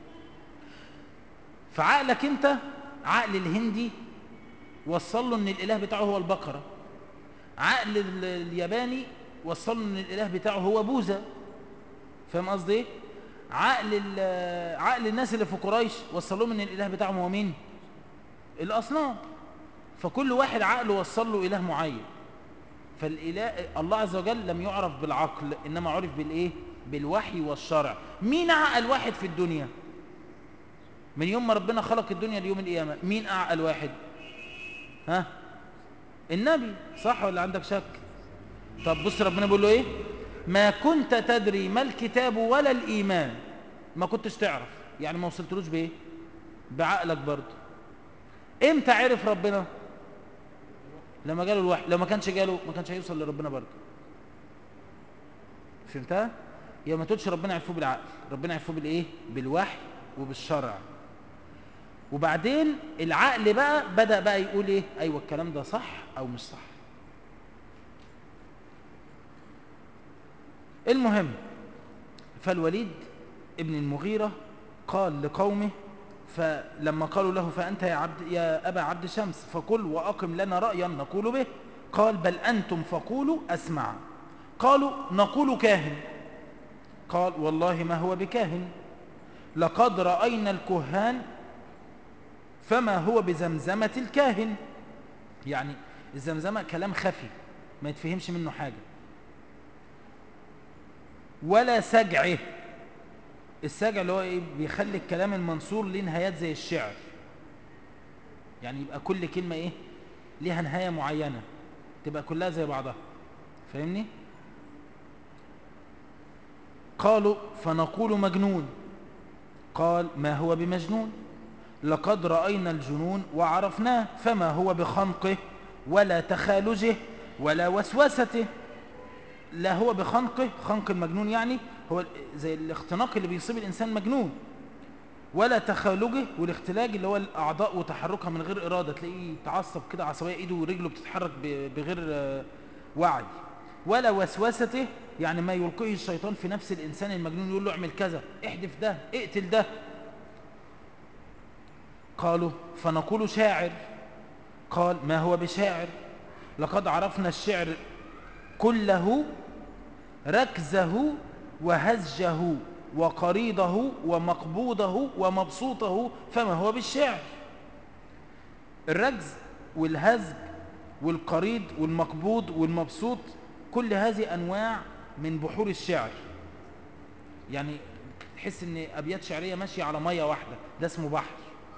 فعقلك انت عقل الهندي وصل له ان الاله بتاعه هو البقره عقل الياباني وصل له ان الاله بتاعه هو بوذا فاهم قصدي ايه عقل عقل الناس اللي في قريش وصل لهم ان الاله بتاعهم هو مين الاصنام فكل واحد عقله وصل له اله معين فالاله الله عز وجل لم يعرف بالعقل انما عرف بالايه بالوحي والشرع مين اعقل واحد في الدنيا من يوم ما ربنا خلق الدنيا ليوم القيامه مين اعقل واحد ها النبي صح ولا عندك شك طب بص ربنا بيقول له ايه ما كنت تدري ما الكتاب ولا الايمان ما كنتش تعرف يعني ما وصلتلوش بايه بعقلك برضه امتى عرف ربنا لما جاله الوحي لو ما كانش جاله ما كانش هيوصل لربنا برضه فهمتها يا ما تقولش ربنا عرفوه بالعقل ربنا عرفوه بالايه بالوحي وبالشرع وبعدين العقل بقى بدأ بقى يقول ايه ايوه الكلام ده صح او مش صح المهم فالوليد ابن المغيرة قال لقومه فلما قالوا له فأنت يا, عبد يا أبا عبد شمس فقل وأقم لنا رأيا نقول به قال بل أنتم فقولوا أسمع قالوا نقول كاهن قال والله ما هو بكاهن لقد رأينا الكهان فما هو بزمزمة الكاهن يعني الزمزمة كلام خفي ما يتفهمش منه حاجة ولا سجعه السجع اللي هو ايه بيخلي الكلام المنصور ليه نهايات زي الشعر يعني يبقى كل كلمة ايه ليها نهاية معينة تبقى كلها زي بعضها فاهمني قالوا فنقول مجنون قال ما هو بمجنون لقد رأينا الجنون وعرفناه فما هو بخنقه ولا تخالجه ولا وسوسته لا هو بخنقه خنق المجنون يعني هو زي الاختناق اللي بيصيب الإنسان مجنون ولا تخالجه والاختلاج اللي هو الأعضاء وتحركها من غير إرادة تلاقيه يتعصب كده عصبية إيده ورجله بتتحرك بغير وعي ولا وسوسته يعني ما يلقيه الشيطان في نفس الإنسان المجنون يقول له اعمل كذا احدف ده اقتل ده قالوا فنقول شاعر قال ما هو بشاعر لقد عرفنا الشعر كله ركزه وهزجه وقريضه ومقبوضه ومبسوطه فما هو بالشعر الركز والهزج والقريض والمقبوض والمبسوط كل هذه أنواع من بحور الشعر يعني تحس ان أبيات شعرية ماشية على مية واحدة ده اسمه بحر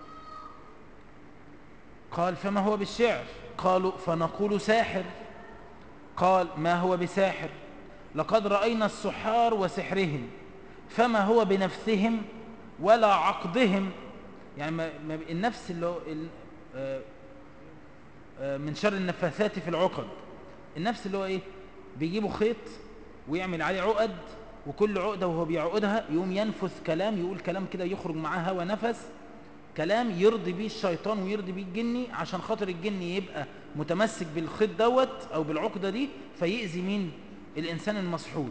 قال فما هو بالشعر قالوا فنقول ساحر قال ما هو بساحر لقد رأينا السحار وسحرهم فما هو بنفسهم ولا عقدهم يعني ما ما النفس اللي هو من شر النفاثات في العقد النفس اللي هو ايه بيجيبوا خيط ويعمل عليه عقد وكل عقدة وهو بيعقدها يقوم ينفث كلام يقول كلام كده يخرج معاه هوا نفس كلام يرضي بيه الشيطان ويرضي بيه الجني عشان خاطر الجني يبقى متمسك بالخيط دوت او بالعقدة دي فيأذي مين الانسان المسحور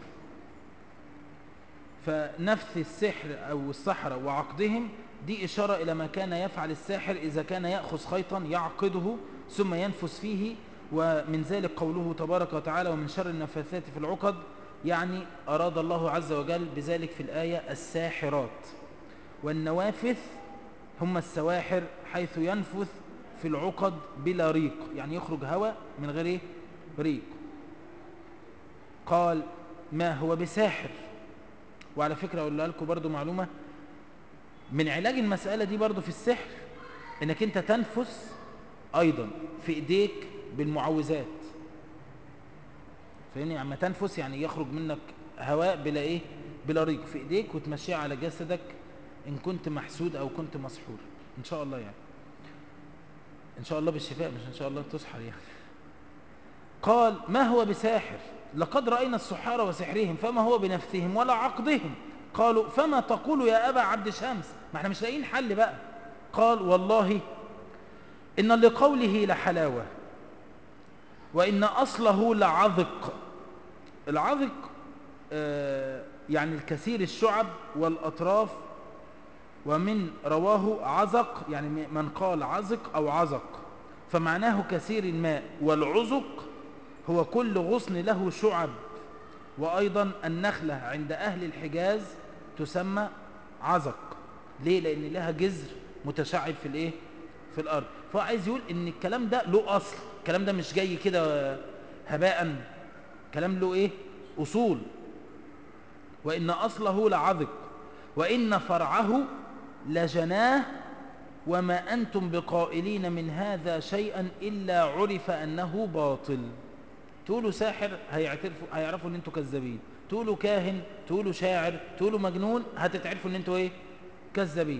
فنفث السحر او السحرة وعقدهم دي اشارة الى ما كان يفعل الساحر اذا كان يأخذ خيطا يعقده ثم ينفث فيه ومن ذلك قوله تبارك وتعالى ومن شر النفاثات في العقد يعني أراد الله عز وجل بذلك في الآية الساحرات والنوافث هم السواحر حيث ينفث في العقد بلا ريق يعني يخرج هواء من غير إيه؟ ريق قال ما هو بساحر وعلى فكرة أقول لكم برضو معلومة من علاج المسألة دي برضو في السحر انك انت تنفس ايضا في ايديك بالمعوذات فاهمني عما تنفس يعني يخرج منك هواء بلا ايه بلا ريق في ايديك وتمشيها على جسدك ان كنت محسود او كنت مسحور ان شاء الله يعني ان شاء الله بالشفاء مش ان شاء الله تسحر يعني قال ما هو بساحر لقد رأينا السحارة وسحرهم فما هو بنفسهم ولا عقدهم قالوا فما تقول يا أبا عبد شمس ما احنا مش لاقيين حل بقى قال والله إن لقوله لحلاوة وإن أصله لعذق العذق آه يعني الكثير الشعب والأطراف ومن رواه عزق يعني من قال عزق أو عزق فمعناه كثير الماء والعزق هو كل غصن له شعب وأيضا النخلة عند أهل الحجاز تسمى عزق ليه؟ لأن لها جذر متشعب في الإيه؟ في الأرض فهو عايز يقول إن الكلام ده له أصل الكلام ده مش جاي كده هباء كلام له إيه؟ أصول وإن أصله لعذق وإن فرعه لجناه وما أنتم بقائلين من هذا شيئا إلا عرف أنه باطل تقولوا ساحر هيعترفوا هيعرفوا ان انتوا كذابين تقولوا كاهن تقولوا شاعر تقولوا مجنون هتتعرفوا ان انتوا ايه كذابين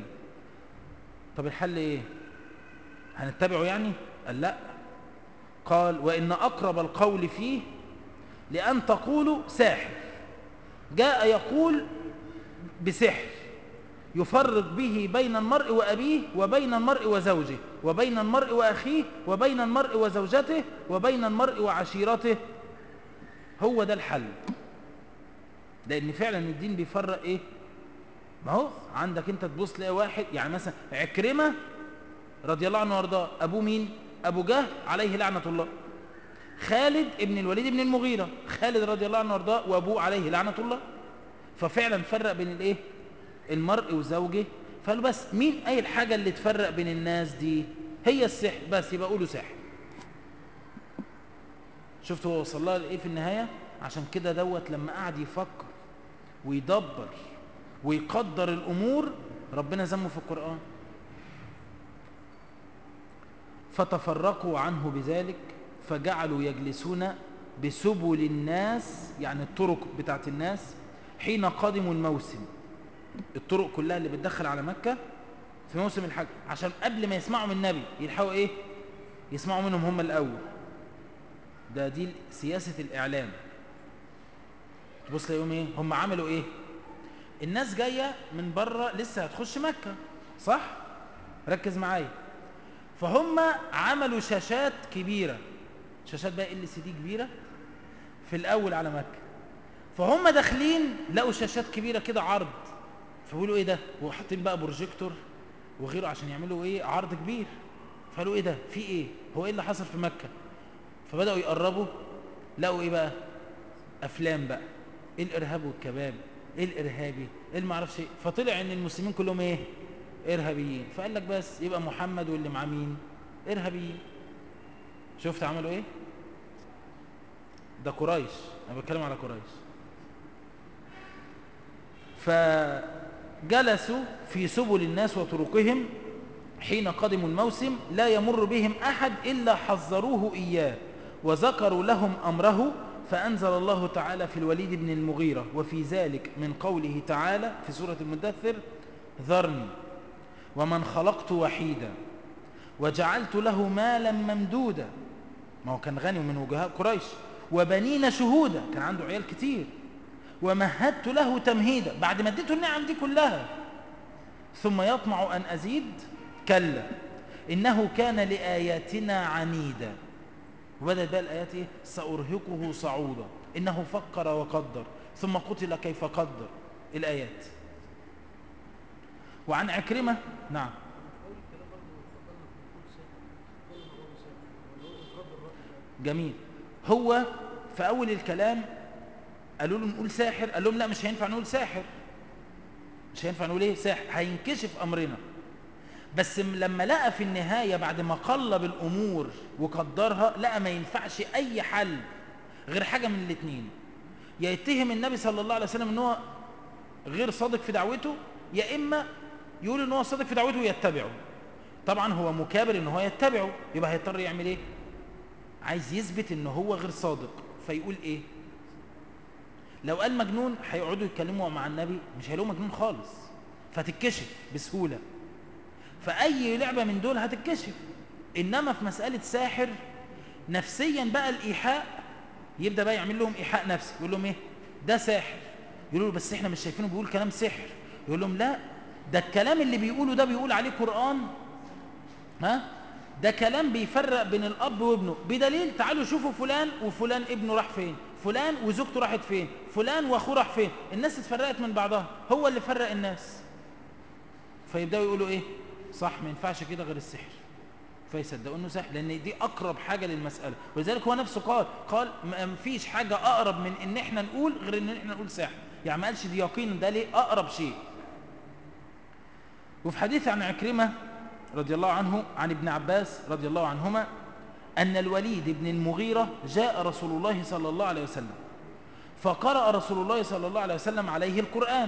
طب الحل ايه هنتبعه يعني قال لا قال وان اقرب القول فيه لان تقولوا ساحر جاء يقول بسحر يفرق به بين المرء وأبيه وبين المرء وزوجه وبين المرء وأخيه وبين المرء وزوجته وبين المرء وعشيرته هو ده الحل لأن فعلا الدين بيفرق إيه ما هو عندك أنت تبص تلاقي واحد يعني مثلا عكرمة رضي الله عنه وارضاه أبوه مين أبو جهل عليه لعنة الله خالد ابن الوليد بن المغيرة خالد رضي الله عنه وارضاه وأبوه عليه لعنة الله ففعلا فرق بين الإيه المرء وزوجه فقالوا بس مين اي الحاجة اللي تفرق بين الناس دي هي السحر بس يبقى قولوا سحر شفتوا هو وصل لها لايه في النهاية عشان كده دوت لما قعد يفكر ويدبر ويقدر الامور ربنا ذمه في القرآن فتفرقوا عنه بذلك فجعلوا يجلسون بسبل الناس يعني الطرق بتاعت الناس حين قدموا الموسم الطرق كلها اللي بتدخل على مكة في موسم الحج عشان قبل ما يسمعوا من النبي يلحقوا ايه يسمعوا منهم هم الأول ده دي سياسة الإعلام تبص يوم ايه هم عملوا ايه الناس جاية من بره لسه هتخش مكة صح ركز معايا فهم عملوا شاشات كبيرة شاشات بقى ال سي دي كبيرة في الأول على مكة فهم داخلين لقوا شاشات كبيرة كده عرض فقولوا ايه ده وحاطين بقى بروجيكتور وغيره عشان يعملوا ايه عرض كبير فقالوا ايه ده في ايه هو ايه اللي حصل في مكة فبدأوا يقربوا لقوا ايه بقى افلام بقى ايه الارهاب والكباب ايه الارهابي ايه المعرفش ايه فطلع ان المسلمين كلهم ايه ارهابيين فقال لك بس يبقى محمد واللي مع مين ارهابيين شفت عملوا ايه ده قريش انا بتكلم على قريش فجلسوا في سبل الناس وطرقهم حين قدموا الموسم لا يمر بهم أحد إلا حذروه إياه وذكروا لهم أمره فأنزل الله تعالى في الوليد بن المغيرة وفي ذلك من قوله تعالى في سورة المدثر ذرني ومن خلقت وحيدا وجعلت له مالا ممدودا ما هو كان غني من وجهاء قريش وبنين شهودا كان عنده عيال كتير ومهدت له تمهيدا بعد ما اديته النعم دي كلها ثم يطمع أن أزيد كلا إنه كان لآياتنا عنيدا وبدأت بقى الآيات إيه؟ سأرهقه صعودا إنه فكر وقدر ثم قتل كيف قدر الآيات وعن عكرمة نعم جميل هو في أول الكلام قالوا له نقول ساحر قال لهم لا مش هينفع نقول ساحر مش هينفع نقول ايه ساحر هينكشف أمرنا بس لما لقى في النهاية بعد ما قلب الأمور وقدرها لقى ما ينفعش أي حل غير حاجة من الاثنين يا يتهم النبي صلى الله عليه وسلم ان هو غير صادق في دعوته يا إما يقول ان هو صادق في دعوته ويتبعه طبعا هو مكابر ان هو يتبعه يبقى هيضطر يعمل ايه عايز يثبت ان هو غير صادق فيقول ايه لو قال مجنون هيقعدوا يتكلموا مع النبي مش هيلاقوا مجنون خالص فتتكشف بسهولة فأي لعبة من دول هتتكشف إنما في مسألة ساحر نفسيا بقى الإيحاء يبدأ بقى يعمل لهم إيحاء نفسي يقول لهم إيه ده ساحر يقولوا له بس إحنا مش شايفينه بيقول كلام سحر يقول لهم لا ده الكلام اللي بيقوله ده بيقول عليه قرآن ها ده كلام بيفرق بين الأب وابنه بدليل تعالوا شوفوا فلان وفلان ابنه راح فين فلان وزوجته راحت فين فلان واخوه راح فين الناس اتفرقت من بعضها هو اللي فرق الناس فيبداوا يقولوا ايه صح ما ينفعش كده غير السحر فيصدقوا انه سحر لان دي اقرب حاجه للمساله ولذلك هو نفسه قال قال ما فيش حاجه اقرب من ان احنا نقول غير ان احنا نقول سحر يعني ما قالش دي يقين ده ليه اقرب شيء وفي حديث عن عكرمه رضي الله عنه عن ابن عباس رضي الله عنهما أن الوليد بن المغيرة جاء رسول الله صلى الله عليه وسلم فقرأ رسول الله صلى الله عليه وسلم عليه القرآن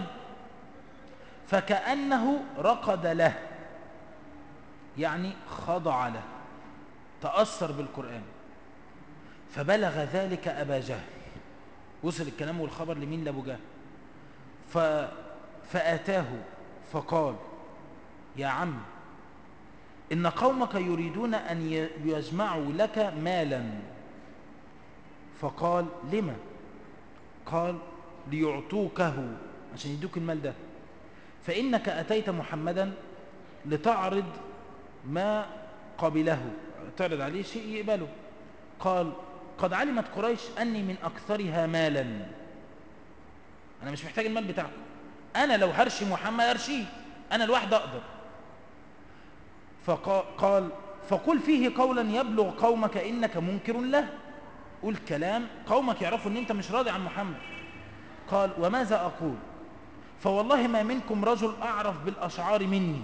فكأنه رقد له يعني خضع له تأثر بالقرآن فبلغ ذلك أبا جهل وصل الكلام والخبر لمين لأبو جهل ف... فآتاه فقال يا عم إن قومك يريدون أن يجمعوا لك مالا فقال لما قال ليعطوكه عشان يدوك المال ده فإنك أتيت محمدا لتعرض ما قبله تعرض عليه شيء يقبله قال قد علمت قريش أني من أكثرها مالا أنا مش محتاج المال بتاعكم أنا لو هرشي محمد أرشيه أنا الواحد أقدر فقال فقل فيه قولا يبلغ قومك إنك منكر له قل كلام قومك يعرفوا أن أنت مش راضي عن محمد قال وماذا أقول فوالله ما منكم رجل أعرف بالأشعار مني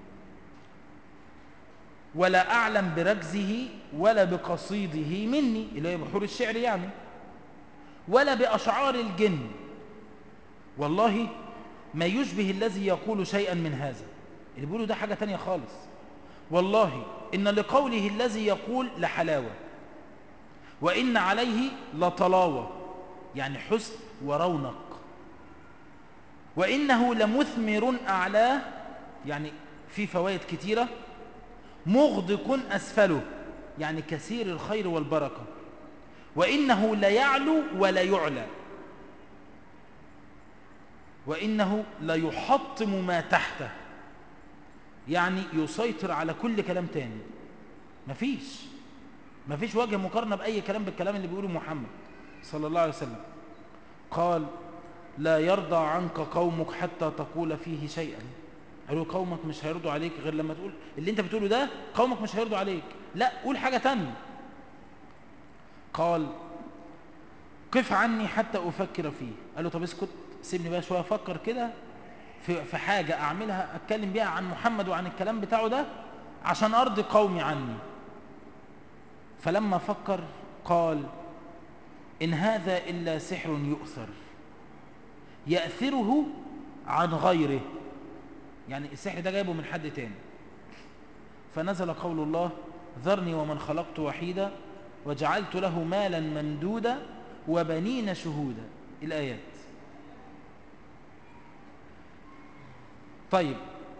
ولا أعلم بركزه ولا بقصيده مني اللي هي بحور الشعر يعني ولا بأشعار الجن والله ما يشبه الذي يقول شيئا من هذا اللي بيقوله ده حاجة تانية خالص والله إن لقوله الذي يقول لحلاوة وإن عليه لطلاوة يعني حسن ورونق وإنه لمثمر أعلاه يعني في فوائد كتيرة مغدق أسفله يعني كثير الخير والبركة وإنه ليعلو ولا يعلى وإنه ليحطم ما تحته يعني يسيطر على كل كلام تاني مفيش مفيش وجه مقارنة بأي كلام بالكلام اللي بيقوله محمد صلى الله عليه وسلم قال لا يرضى عنك قومك حتى تقول فيه شيئا قالوا قومك مش هيرضوا عليك غير لما تقول اللي انت بتقوله ده قومك مش هيرضوا عليك لا قول حاجة تانية قال قف عني حتى أفكر فيه قال له طب اسكت سيبني بقى شوية أفكر كده في, في حاجة أعملها أتكلم بيها عن محمد وعن الكلام بتاعه ده عشان أرضي قومي عني فلما فكر قال إن هذا إلا سحر يؤثر يأثره عن غيره يعني السحر ده جايبه من حد تاني فنزل قول الله ذرني ومن خلقت وحيدا وجعلت له مالا ممدودا وبنين شهودا الآيات طيب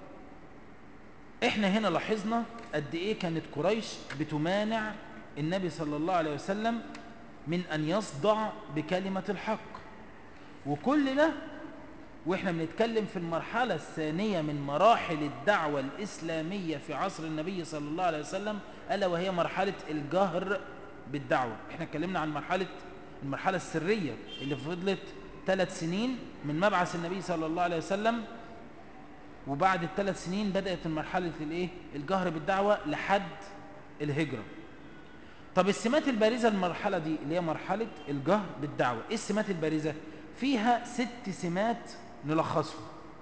احنا هنا لاحظنا قد ايه كانت قريش بتمانع النبي صلى الله عليه وسلم من ان يصدع بكلمة الحق وكل ده واحنا بنتكلم في المرحلة الثانية من مراحل الدعوة الإسلامية في عصر النبي صلى الله عليه وسلم ألا وهي مرحلة الجهر بالدعوة احنا اتكلمنا عن مرحلة المرحلة السرية اللي فضلت ثلاث سنين من مبعث النبي صلى الله عليه وسلم وبعد الثلاث سنين بدأت مرحلة الايه الجهر بالدعوة لحد الهجرة طب السمات البارزة المرحلة دي اللي هي مرحلة الجهر بالدعوة ايه السمات البارزة فيها ست سمات نلخصهم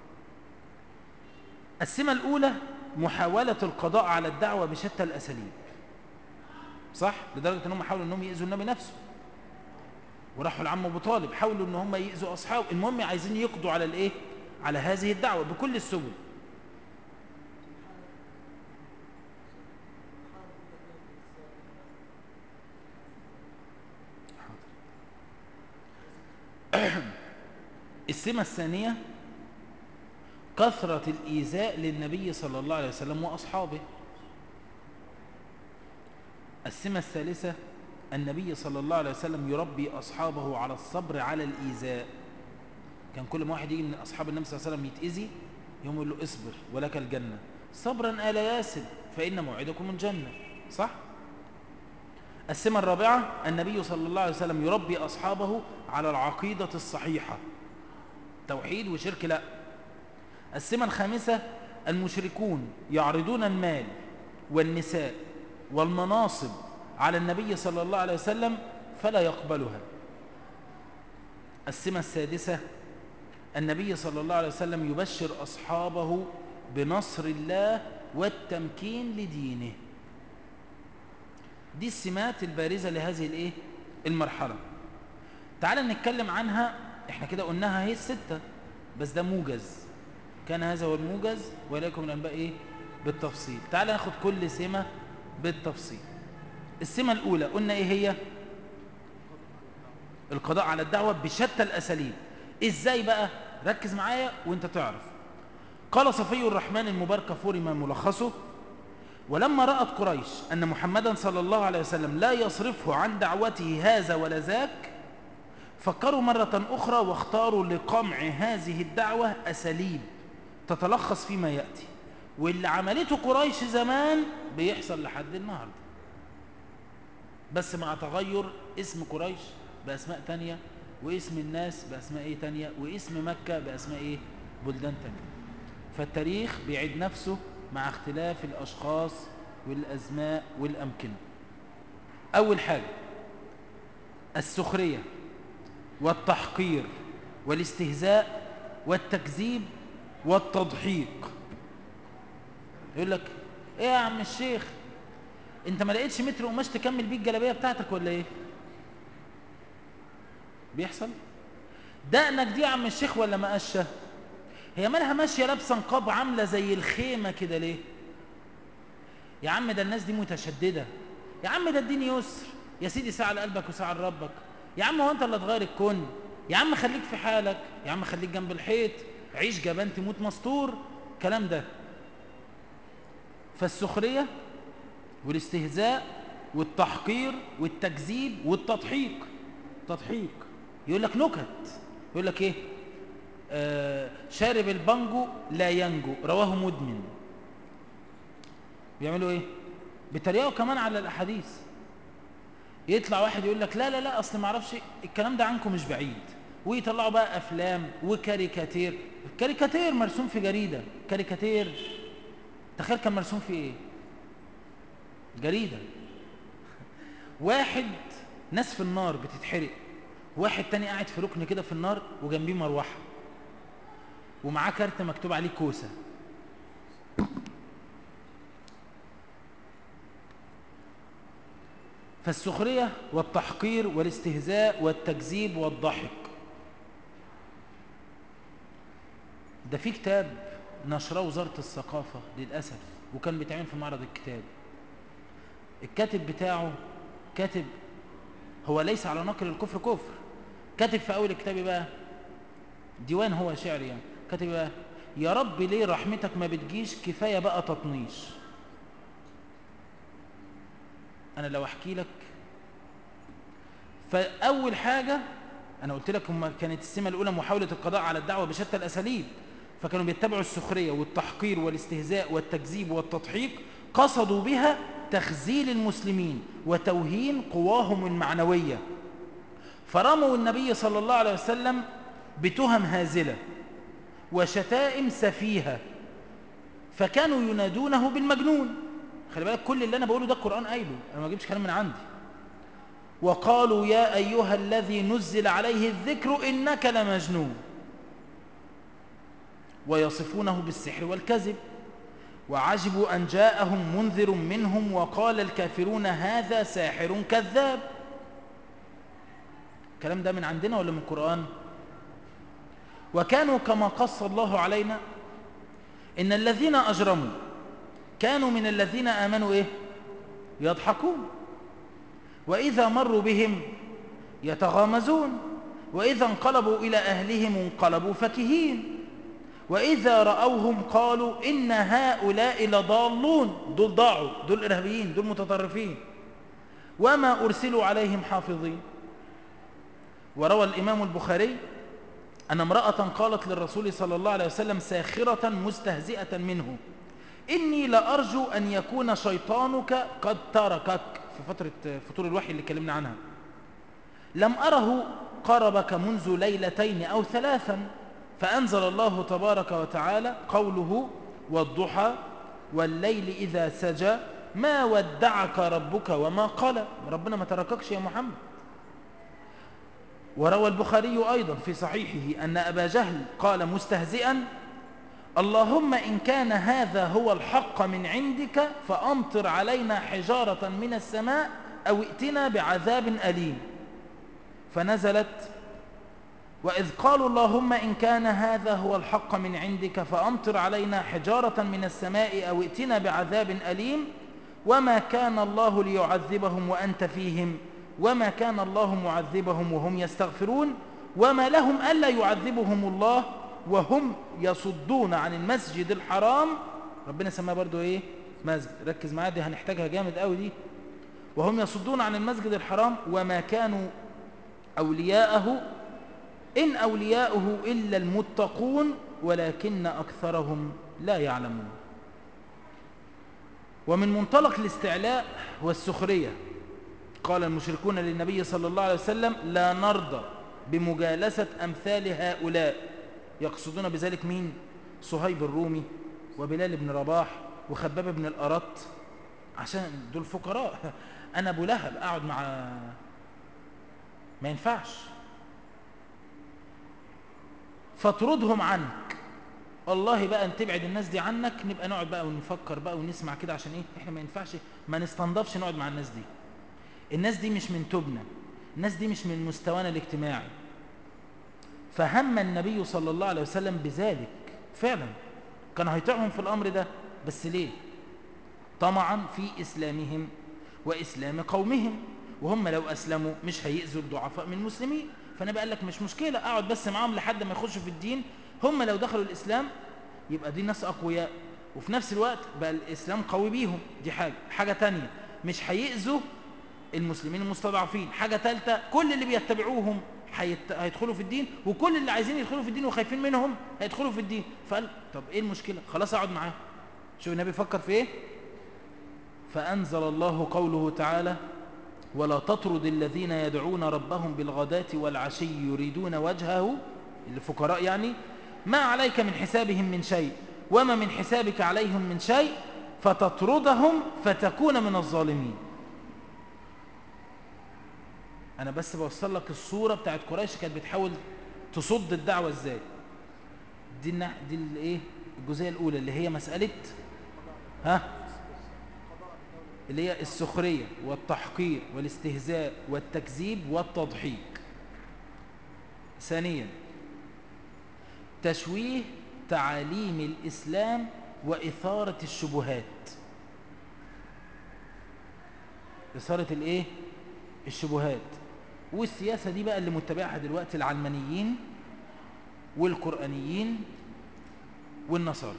السمة الأولى محاولة القضاء على الدعوة بشتى الأساليب صح لدرجة أنهم حاولوا أنهم يأذوا النبي نفسه وراحوا لعم أبو طالب حاولوا أن هم يأذوا أصحابه المهم عايزين يقضوا على الإيه على هذه الدعوة بكل السبل السمة الثانية كثرة الإيذاء للنبي صلى الله عليه وسلم وأصحابه السمة الثالثة النبي صلى الله عليه وسلم يربي أصحابه على الصبر على الإيذاء كان كل ما واحد يجي من أصحاب النبي صلى الله عليه وسلم يتأذي يوم يقول له اصبر ولك الجنة صبرا آل ياسر فإن موعدكم الجنة صح؟ السمة الرابعة النبي صلى الله عليه وسلم يربي أصحابه على العقيدة الصحيحة توحيد وشرك لا السمة الخامسة المشركون يعرضون المال والنساء والمناصب على النبي صلى الله عليه وسلم فلا يقبلها السمة السادسة النبي صلى الله عليه وسلم يبشر أصحابه بنصر الله والتمكين لدينه دي السمات البارزة لهذه الايه المرحلة تعال نتكلم عنها احنا كده قلناها هي الستة بس ده موجز كان هذا هو الموجز ولكم الأنباء ايه بالتفصيل تعال ناخد كل سمة بالتفصيل السمة الأولى قلنا ايه هي القضاء على الدعوة بشتى الأساليب ازاي بقى ركز معايا وانت تعرف قال صفي الرحمن المبارك فورما ملخصه ولما رأت قريش أن محمدا صلى الله عليه وسلم لا يصرفه عن دعوته هذا ولا ذاك فكروا مرة أخرى واختاروا لقمع هذه الدعوة أساليب تتلخص فيما يأتي واللي عملته قريش زمان بيحصل لحد النهاردة بس مع تغير اسم قريش بأسماء تانية واسم الناس بأسماء ايه تانية واسم مكة بأسماء ايه بلدان تانية فالتاريخ بيعيد نفسه مع اختلاف الأشخاص والأزماء والأمكنة أول حاجة السخرية والتحقير والاستهزاء والتكذيب والتضحيك يقول لك ايه يا عم الشيخ انت ما لقيتش متر قماش تكمل بيه الجلابيه بتاعتك ولا ايه بيحصل دقنك دي يا عم الشيخ ولا مقشه هي مالها ماشيه لابسه نقاب عامله زي الخيمه كده ليه يا عم ده الناس دي متشددة يا عم ده الدين يسر يا سيدي ساعة لقلبك وساعة لربك يا عم هو انت اللي تغير الكون يا عم خليك في حالك يا عم خليك جنب الحيط عيش جبان تموت مستور كلام ده فالسخرية والاستهزاء والتحقير والتكذيب والتضحيك تضحيك يقول لك نكت يقول لك ايه آه شارب البانجو لا ينجو رواه مدمن بيعملوا ايه بيتريقوا كمان على الاحاديث يطلع واحد يقول لك لا لا لا اصل ما اعرفش الكلام ده عنكم مش بعيد ويطلعوا بقى افلام وكاريكاتير كاريكاتير مرسوم في جريده كاريكاتير تخيل كان مرسوم في ايه جريده واحد ناس في النار بتتحرق واحد تاني قاعد في ركن كده في النار وجنبيه مروحه ومعاه كارت مكتوب عليه كوسه فالسخرية والتحقير والاستهزاء والتكذيب والضحك ده في كتاب نشره وزارة الثقافة للأسف وكان بيتعمل في معرض الكتاب الكاتب بتاعه كاتب هو ليس على نقل الكفر كفر كاتب في أول الكتاب بقى ديوان هو شعر يعني كاتب بقى يا رب ليه رحمتك ما بتجيش كفاية بقى تطنيش أنا لو أحكي لك فأول حاجة أنا قلت لك هم كانت السمة الأولى محاولة القضاء على الدعوة بشتى الأساليب فكانوا بيتبعوا السخرية والتحقير والاستهزاء والتكذيب والتضحيك قصدوا بها تخزيل المسلمين وتوهين قواهم المعنوية فرموا النبي صلى الله عليه وسلم بتهم هازلة وشتائم سفيهة فكانوا ينادونه بالمجنون خلي بالك كل اللي أنا بقوله ده القرآن قايله أنا ما جبتش كلام من عندي وقالوا يا أيها الذي نزل عليه الذكر إنك لمجنون ويصفونه بالسحر والكذب وعجبوا أن جاءهم منذر منهم وقال الكافرون هذا ساحر كذاب الكلام ده من عندنا ولا من القرآن وكانوا كما قص الله علينا إن الذين أجرموا كانوا من الذين آمنوا إيه يضحكون وإذا مروا بهم يتغامزون وإذا انقلبوا إلى أهلهم انقلبوا فكهين وإذا رأوهم قالوا إن هؤلاء لضالون دول ضاعوا دول إرهابيين دول متطرفين وما أرسلوا عليهم حافظين وروى الإمام البخاري أن امرأة قالت للرسول صلى الله عليه وسلم ساخرة مستهزئة منه إني لأرجو أن يكون شيطانك قد تركك في فترة فطور الوحي اللي كلمنا عنها لم أره قربك منذ ليلتين أو ثلاثا فأنزل الله تبارك وتعالى قوله والضحى والليل إذا سجى ما ودعك ربك وما قال ربنا ما ترككش يا محمد وروى البخاري أيضا في صحيحه أن أبا جهل قال مستهزئا اللهم إن كان هذا هو الحق من عندك فأمطر علينا حجارة من السماء أو ائتنا بعذاب أليم فنزلت وإذ قالوا اللهم إن كان هذا هو الحق من عندك فأمطر علينا حجارة من السماء أو ائتنا بعذاب أليم وما كان الله ليعذبهم وأنت فيهم وما كان الله معذبهم وهم يستغفرون وما لهم ألا يعذبهم الله وهم يصدون عن المسجد الحرام ربنا سماه برضو ايه مسجد ركز معايا دي هنحتاجها جامد قوي دي وهم يصدون عن المسجد الحرام وما كانوا أولياءه إن أولياؤه إلا المتقون ولكن أكثرهم لا يعلمون ومن منطلق الاستعلاء والسخرية قال المشركون للنبي صلى الله عليه وسلم لا نرضى بمجالسة أمثال هؤلاء يقصدون بذلك مين صهيب الرومي وبلال بن رباح وخباب بن الأرط عشان دول فقراء أنا أبو لهب أقعد مع ما ينفعش فاطردهم عنك والله بقى ان تبعد الناس دي عنك نبقى نقعد بقى ونفكر بقى ونسمع كده عشان ايه احنا ما ينفعش ما نستنضفش نقعد مع الناس دي الناس دي مش من تبنا الناس دي مش من مستوانا الاجتماعي فهم النبي صلى الله عليه وسلم بذلك فعلا كان هيطيعهم في الامر ده بس ليه طمعا في إسلامهم وإسلام قومهم وهم لو أسلموا مش هيأذوا الضعفاء من المسلمين فأنا بقول لك مش مشكلة أقعد بس معاهم لحد ما يخشوا في الدين هم لو دخلوا الإسلام يبقى دي ناس أقوياء وفي نفس الوقت بقى الإسلام قوي بيهم دي حاجة حاجة تانية مش هيأذوا المسلمين المستضعفين حاجة ثالثة كل اللي بيتبعوهم هيت... هيدخلوا في الدين وكل اللي عايزين يدخلوا في الدين وخايفين منهم هيدخلوا في الدين فقال طب ايه المشكلة خلاص اقعد معاهم شوف النبي فكر في ايه فأنزل الله قوله تعالى ولا تطرد الذين يدعون ربهم بالغداة والعشي يريدون وجهه الفقراء يعني ما عليك من حسابهم من شيء وما من حسابك عليهم من شيء فتطردهم فتكون من الظالمين انا بس بوصل لك الصورة بتاعت قريش كانت بتحاول تصد الدعوة ازاي دي النح... دي الايه الجزئية الاولى اللي هي مسألة ها اللي هي السخرية والتحقير والاستهزاء والتكذيب والتضحيك ثانيا تشويه تعاليم الإسلام وإثارة الشبهات إثارة الإيه؟ الشبهات والسياسة دي بقى اللي متبعها دلوقتي العلمانيين والقرآنيين والنصارى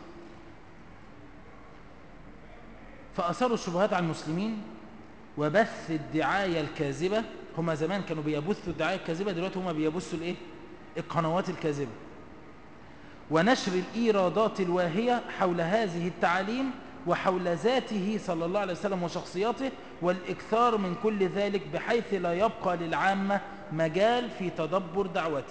فأثاروا الشبهات على المسلمين وبث الدعاية الكاذبة هما زمان كانوا بيبثوا الدعاية الكاذبة دلوقتي هما بيبثوا الايه القنوات الكاذبة ونشر الإيرادات الواهية حول هذه التعاليم وحول ذاته صلى الله عليه وسلم وشخصياته والإكثار من كل ذلك بحيث لا يبقى للعامة مجال في تدبر دعوته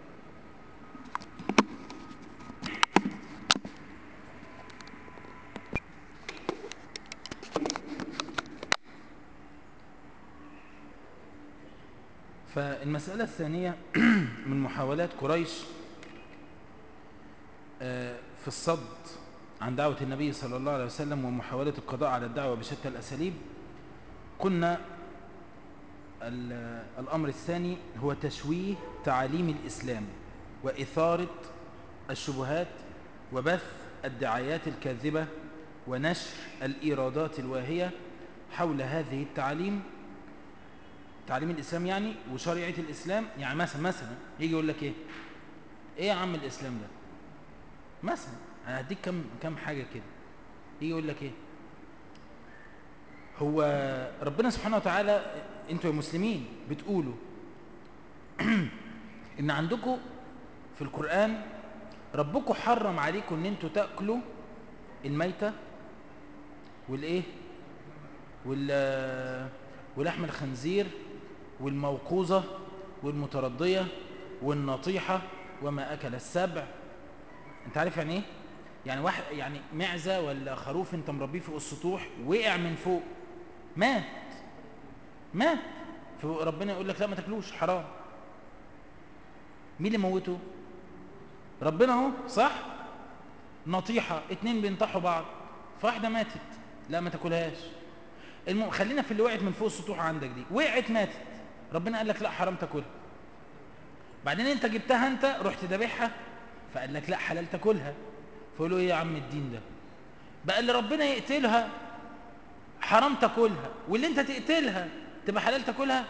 فالمسألة الثانية من محاولات قريش في الصد عن دعوة النبي صلى الله عليه وسلم ومحاولة القضاء على الدعوة بشتى الأساليب قلنا الأمر الثاني هو تشويه تعاليم الإسلام وإثارة الشبهات وبث الدعايات الكاذبة ونشر الإيرادات الواهية حول هذه التعاليم تعليم الإسلام يعني وشريعة الإسلام يعني مثلا مثلا يجي يقول لك إيه إيه يا عم الإسلام ده مثلا أنا هديك كم كم حاجة كده يجي يقول لك إيه هو ربنا سبحانه وتعالى أنتوا يا مسلمين بتقولوا إن عندكم في القرآن ربكم حرم عليكم إن أنتوا تأكلوا الميتة والإيه وال ولحم الخنزير والموقوذة والمتردية والنطيحة وما أكل السبع انت عارف يعني ايه يعني واحد يعني معزة ولا خروف انت مربيه فوق السطوح وقع من فوق مات مات فربنا يقول لك لا ما تاكلوش حرام مين اللي موته ربنا اهو صح نطيحة اتنين بينطحوا بعض فواحدة ماتت لا ما تاكلهاش المهم خلينا في اللي وقعت من فوق السطوح عندك دي وقعت ماتت ربنا قال لك لا حرام تاكلها بعدين انت جبتها انت رحت ذابحها فقال لك لا حلال تاكلها فقولوا ايه يا عم الدين ده بقى اللي ربنا يقتلها حرام تاكلها واللي انت تقتلها تبقى حلال تاكلها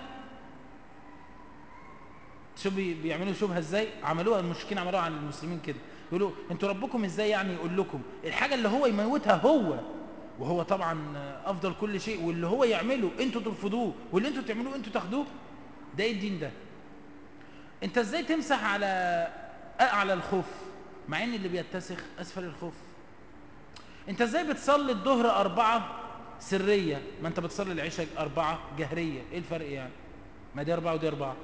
شوف بيعملوا شبهه ازاي عملوها المشركين عملوها عن المسلمين كده يقولوا انتوا ربكم ازاي يعني يقول لكم الحاجه اللي هو يموتها هو وهو طبعا افضل كل شيء واللي هو يعمله انتوا ترفضوه واللي انتوا تعملوه انتوا تاخدوه ده ايه الدين ده انت ازاي تمسح على اعلى الخف مع ان اللي بيتسخ اسفل الخف انت ازاي بتصلي الظهر اربعة سرية ما انت بتصلي العشاء اربعة جهرية ايه الفرق يعني ما دي اربعة ودي اربعة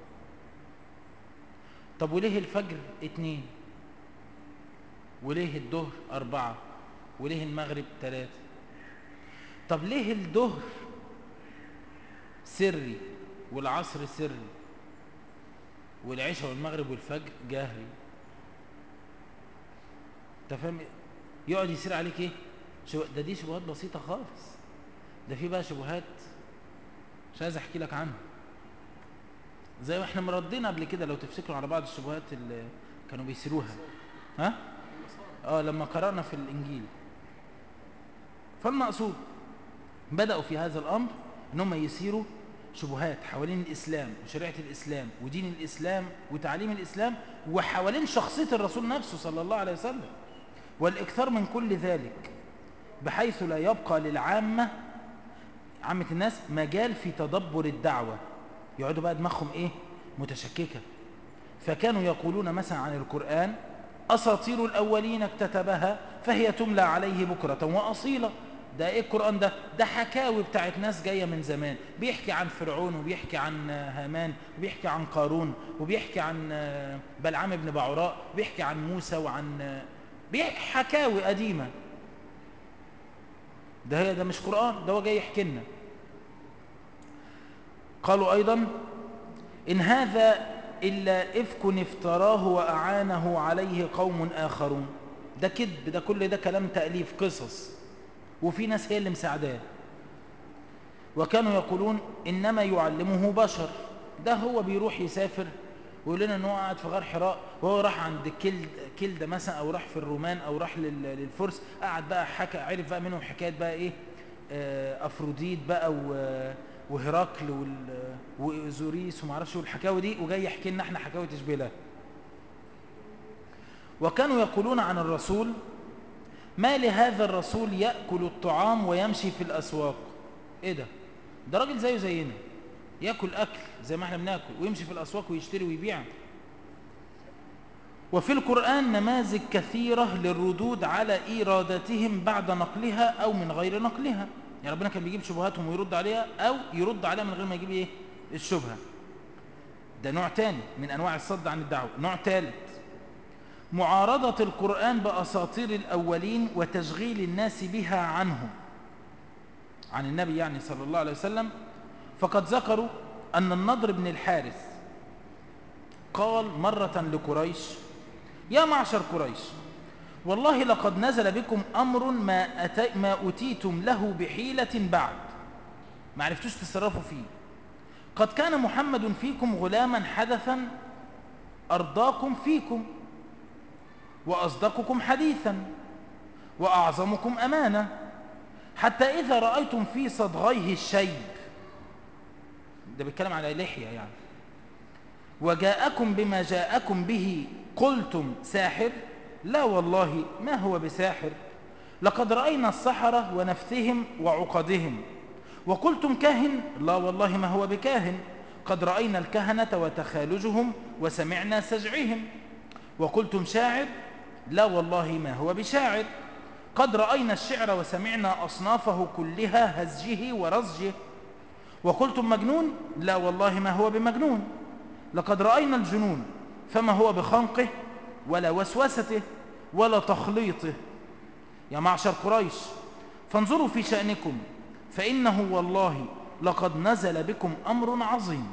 طب وليه الفجر اتنين وليه الظهر اربعة وليه المغرب ثلاثة طب ليه الظهر سري والعصر سري والعشاء والمغرب والفجر جاهري انت فاهم يقعد يصير عليك ايه شو ده دي شبهات بسيطة خالص ده في بقى شبهات مش عايز احكي لك عنها زي ما احنا مردينا قبل كده لو تفتكروا على بعض الشبهات اللي كانوا بيسيروها ها اه لما قرأنا في الانجيل فالمقصود بدأوا في هذا الأمر أنهم يسيروا شبهات حوالين الإسلام وشريعة الإسلام ودين الإسلام وتعليم الإسلام وحوالين شخصية الرسول نفسه صلى الله عليه وسلم والإكثار من كل ذلك بحيث لا يبقى للعامة عامة الناس مجال في تدبر الدعوة يقعدوا بقى دماغهم إيه متشككة فكانوا يقولون مثلا عن القرآن أساطير الأولين اكتتبها فهي تملى عليه بكرة وأصيلة ده ايه القرآن ده ده حكاوي بتاعت ناس جاية من زمان بيحكي عن فرعون وبيحكي عن هامان وبيحكي عن قارون وبيحكي عن بلعام بن بعوراء وبيحكي عن موسى وعن حكاوي قديمة ده هي ده مش قرآن ده هو جاي يحكي لنا قالوا أيضا إن هذا إلا إفك افتراه وأعانه عليه قوم آخرون ده كذب ده كل ده كلام تأليف قصص وفي ناس هي اللي مساعداه وكانوا يقولون إنما يعلمه بشر ده هو بيروح يسافر ويقول لنا أنه قاعد في غار حراء وهو راح عند كلد كلدة مثلا أو راح في الرومان أو راح للفرس قاعد بقى حكى عرف بقى منهم حكاية بقى إيه أفروديت بقى وهرقل وإزوريس وما اعرفش والحكاوي دي وجاي يحكي لنا احنا حكاوي تشبه لها وكانوا يقولون عن الرسول ما لهذا الرسول يأكل الطعام ويمشي في الأسواق ايه ده ده راجل زيه زينا يأكل أكل زي ما احنا بناكل ويمشي في الأسواق ويشتري ويبيع وفي القرآن نماذج كثيرة للردود على إيراداتهم بعد نقلها أو من غير نقلها يعني ربنا كان بيجيب شبهاتهم ويرد عليها أو يرد عليها من غير ما يجيب إيه الشبهة ده نوع تاني من أنواع الصد عن الدعوة نوع ثالث معارضة القرآن بأساطير الأولين وتشغيل الناس بها عنه عن النبي يعني صلى الله عليه وسلم فقد ذكروا أن النضر بن الحارث قال مرة لقريش يا معشر قريش والله لقد نزل بكم أمر ما, أتي ما أتيتم له بحيلة بعد ما عرفتوش تتصرفوا فيه قد كان محمد فيكم غلاما حدثا أرضاكم فيكم وأصدقكم حديثا وأعظمكم أمانة حتى إذا رأيتم في صدغيه الشيب ده بيتكلم على لحية يعني وجاءكم بما جاءكم به قلتم ساحر لا والله ما هو بساحر لقد رأينا السحرة ونفثهم وعقدهم وقلتم كاهن لا والله ما هو بكاهن قد رأينا الكهنة وتخالجهم وسمعنا سجعهم وقلتم شاعر لا والله ما هو بشاعر قد رأينا الشعر وسمعنا أصنافه كلها هزجه ورزجه وقلتم مجنون لا والله ما هو بمجنون لقد رأينا الجنون فما هو بخنقه ولا وسوسته ولا تخليطه يا معشر قريش فانظروا في شأنكم فإنه والله لقد نزل بكم أمر عظيم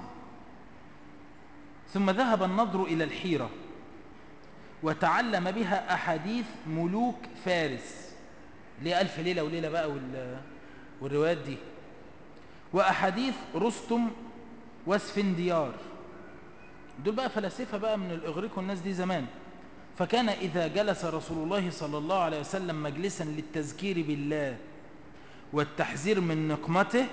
ثم ذهب النظر إلى الحيرة وتعلم بها أحاديث ملوك فارس ليه ألف ليلة وليلة بقى والروايات دي وأحاديث رستم واسفنديار دول بقى فلاسفة بقى من الإغريق والناس دي زمان فكان إذا جلس رسول الله صلى الله عليه وسلم مجلسا للتذكير بالله والتحذير من نقمته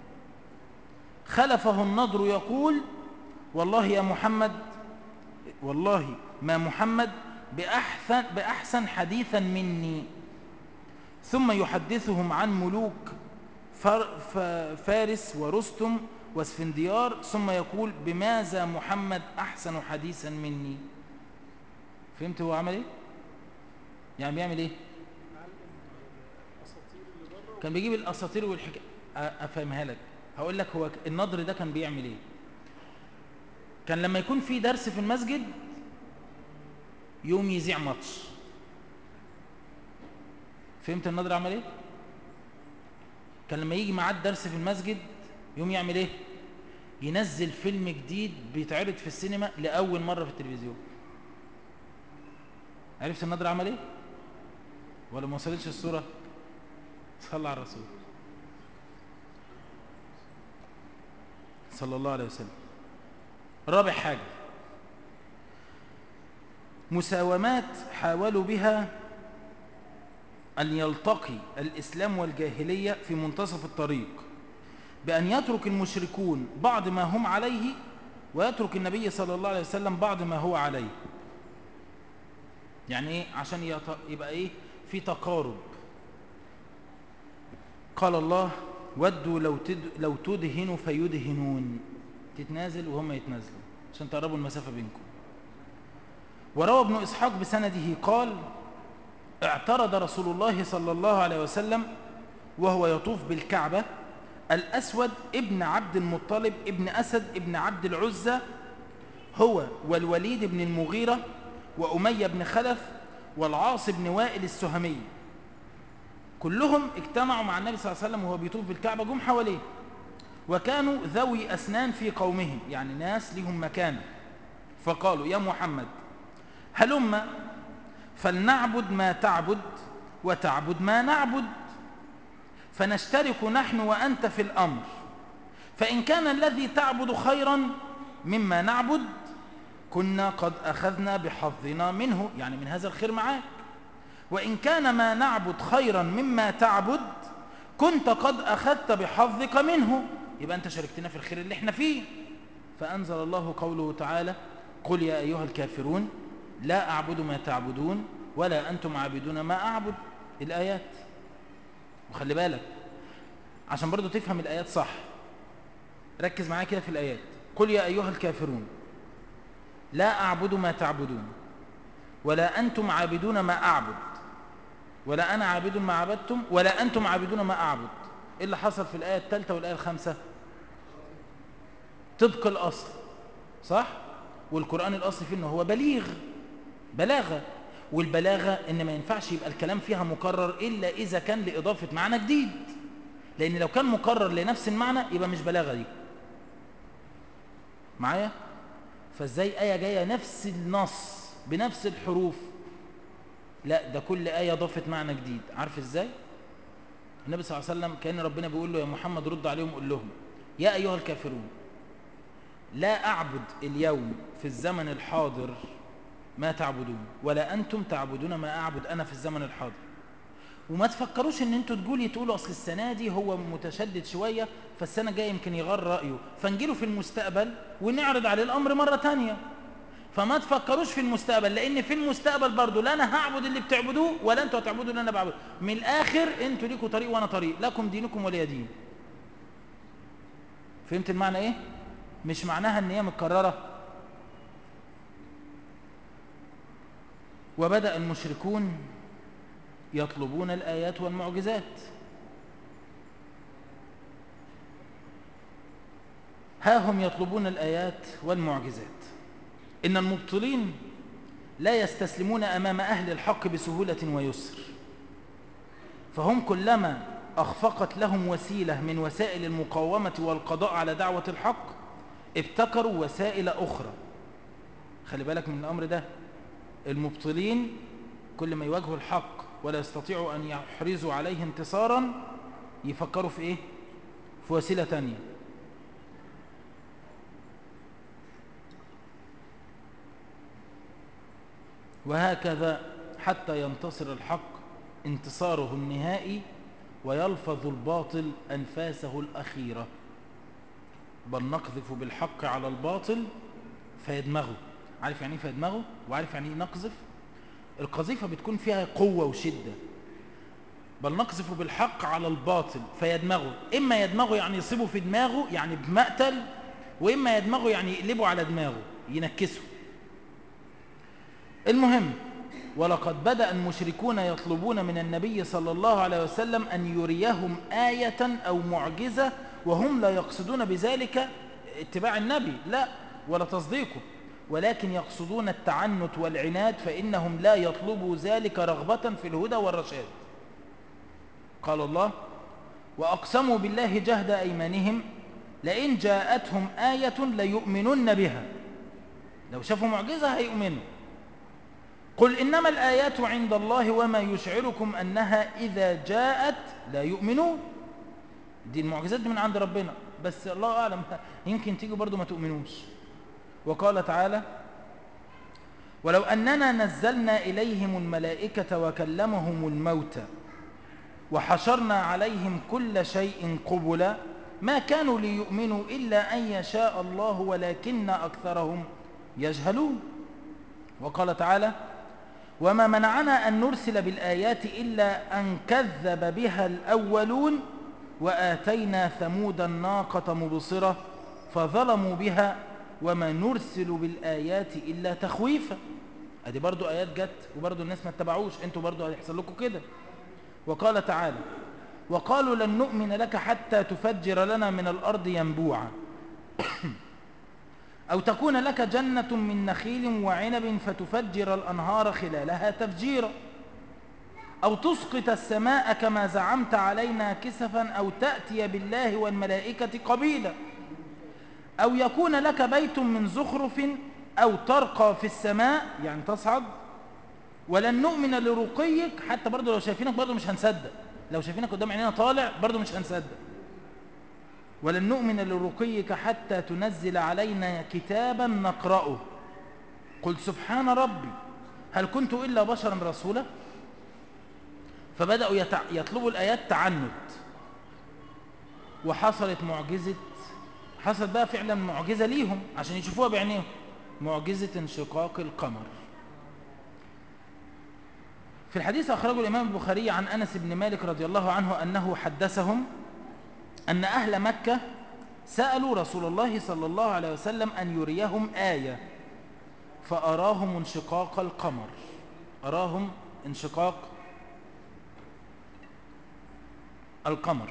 خلفه النضر يقول والله يا محمد والله ما محمد بأحسن, بأحسن حديثا مني ثم يحدثهم عن ملوك فارس ورستم واسفنديار ثم يقول بماذا محمد أحسن حديثا مني فهمت هو عمل ايه يعني بيعمل ايه كان بيجيب الاساطير والحكايه افهمها لك هقول لك هو النضر ده كان بيعمل ايه كان لما يكون في درس في المسجد يوم يذيع ماتش فهمت النضر عمل ايه كان لما يجي معاه الدرس في المسجد يوم يعمل ايه ينزل فيلم جديد بيتعرض في السينما لاول مره في التلفزيون عرفت النضر عمل ايه ولا ما وصلتش الصوره صلى على الرسول صلى الله عليه وسلم رابع حاجه مساومات حاولوا بها أن يلتقي الإسلام والجاهلية في منتصف الطريق بأن يترك المشركون بعض ما هم عليه ويترك النبي صلى الله عليه وسلم بعض ما هو عليه يعني إيه عشان يبقى إيه في تقارب قال الله ودوا لو, تد لو تدهنوا فيدهنون تتنازل وهم يتنازلوا عشان تقربوا المسافة بينكم وروى ابن إسحاق بسنده قال اعترض رسول الله صلى الله عليه وسلم وهو يطوف بالكعبة الأسود ابن عبد المطلب ابن أسد ابن عبد العزة هو والوليد بن المغيرة وأمية بن خلف والعاص بن وائل السهمي كلهم اجتمعوا مع النبي صلى الله عليه وسلم وهو بيطوف بالكعبة جم حواليه وكانوا ذوي أسنان في قومهم يعني ناس لهم مكانة فقالوا يا محمد هلم فلنعبد ما تعبد وتعبد ما نعبد فنشترك نحن وأنت في الأمر فإن كان الذي تعبد خيرا مما نعبد كنا قد أخذنا بحظنا منه يعني من هذا الخير معاك وإن كان ما نعبد خيرا مما تعبد كنت قد أخذت بحظك منه يبقى أنت شاركتنا في الخير اللي احنا فيه فأنزل الله قوله تعالى قل يا أيها الكافرون لا أعبد ما تعبدون ولا أنتم عابدون ما أعبد الآيات وخلي بالك عشان برضو تفهم الآيات صح ركز معايا كده في الآيات قل يا أيها الكافرون لا أعبد ما تعبدون ولا أنتم عابدون ما أعبد ولا أنا عابد ما عبدتم ولا أنتم عابدون ما أعبد إيه اللي حصل في الآية الثالثة والآية الخامسة طبق الأصل صح والقرآن الأصل فيه إنه هو بليغ بلاغة والبلاغة إن ما ينفعش يبقى الكلام فيها مكرر إلا إذا كان لإضافة معنى جديد لأن لو كان مكرر لنفس المعنى يبقى مش بلاغة دي معايا فازاي آية جاية نفس النص بنفس الحروف لا ده كل آية ضافت معنى جديد عارف ازاي النبي صلى الله عليه وسلم كان ربنا بيقول له يا محمد رد عليهم قول لهم يا أيها الكافرون لا أعبد اليوم في الزمن الحاضر ما تعبدون ولا أنتم تعبدون ما أعبد أنا في الزمن الحاضر وما تفكروش ان انتوا تقولي تقولوا اصل السنه دي هو متشدد شويه فالسنه الجايه يمكن يغير رايه فنجيله في المستقبل ونعرض عليه الامر مره تانية فما تفكروش في المستقبل لان في المستقبل برضه لا انا هعبد اللي بتعبدوه ولا انتوا هتعبدوا اللي انا بعبده من الاخر انتوا ليكوا طريق وانا طريق لكم دينكم ولي دين فهمت المعنى ايه مش معناها ان هي متكرره وبدا المشركون يطلبون الآيات والمعجزات ها هم يطلبون الآيات والمعجزات إن المبطلين لا يستسلمون أمام أهل الحق بسهولة ويسر فهم كلما أخفقت لهم وسيلة من وسائل المقاومة والقضاء على دعوة الحق ابتكروا وسائل أخرى خلي بالك من الأمر ده المبطلين كل ما يواجهوا الحق ولا يستطيعوا أن يحرزوا عليه انتصارا يفكروا في إيه؟ في وسيلة تانية وهكذا حتى ينتصر الحق انتصاره النهائي ويلفظ الباطل أنفاسه الأخيرة بل نقذف بالحق على الباطل فيدمغه عارف يعني ايه فيدمغه وعارف يعني ايه نقذف القذيفة بتكون فيها قوة وشدة بل نقذف بالحق على الباطل فيدمغه إما يدمغه يعني يصيبه في دماغه يعني بمقتل وإما يدمغه يعني يقلبه على دماغه ينكسه المهم ولقد بدأ المشركون يطلبون من النبي صلى الله عليه وسلم أن يريهم آية أو معجزة وهم لا يقصدون بذلك اتباع النبي لا ولا تصديقه ولكن يقصدون التعنت والعناد فإنهم لا يطلبوا ذلك رغبة في الهدى والرشاد قال الله وأقسموا بالله جهد أيمانهم لئن جاءتهم آية ليؤمنن بها لو شافوا معجزة هيؤمنوا قل إنما الآيات عند الله وما يشعركم أنها إذا جاءت لا يؤمنون دي المعجزات دي من عند ربنا بس الله أعلم يمكن تيجوا برضو ما تؤمنوش وقال تعالى ولو أننا نزلنا إليهم الملائكة وكلمهم الموتى وحشرنا عليهم كل شيء قبلا ما كانوا ليؤمنوا إلا أن يشاء الله ولكن أكثرهم يجهلون وقال تعالى وما منعنا أن نرسل بالآيات إلا أن كذب بها الأولون وآتينا ثمود الناقة مبصرة فظلموا بها وما نرسل بالآيات إلا تخويفا ادي برضو آيات جت وبرضو الناس ما اتبعوش انتوا برضو هيحصل لكم كده وقال تعالى وقالوا لن نؤمن لك حتى تفجر لنا من الأرض ينبوعا أو تكون لك جنة من نخيل وعنب فتفجر الأنهار خلالها تفجيرا أو تسقط السماء كما زعمت علينا كسفا أو تأتي بالله والملائكة قبيلا أو يكون لك بيت من زخرف أو ترقى في السماء يعني تصعد ولن نؤمن لرقيك حتى برضو لو شايفينك برضو مش هنصدق لو شايفينك قدام عينينا طالع برضو مش هنصدق ولن نؤمن لرقيك حتى تنزل علينا كتابا نقرأه قل سبحان ربي هل كنت إلا بشرا رسولا فبدأوا يطلبوا الآيات تعنت وحصلت معجزة حصلت بقى فعلا معجزة ليهم عشان يشوفوها بعينيهم معجزة انشقاق القمر في الحديث أخرجه الإمام البخاري عن أنس بن مالك رضي الله عنه أنه حدثهم أن أهل مكة سألوا رسول الله صلى الله عليه وسلم أن يريهم آية فأراهم انشقاق القمر أراهم انشقاق القمر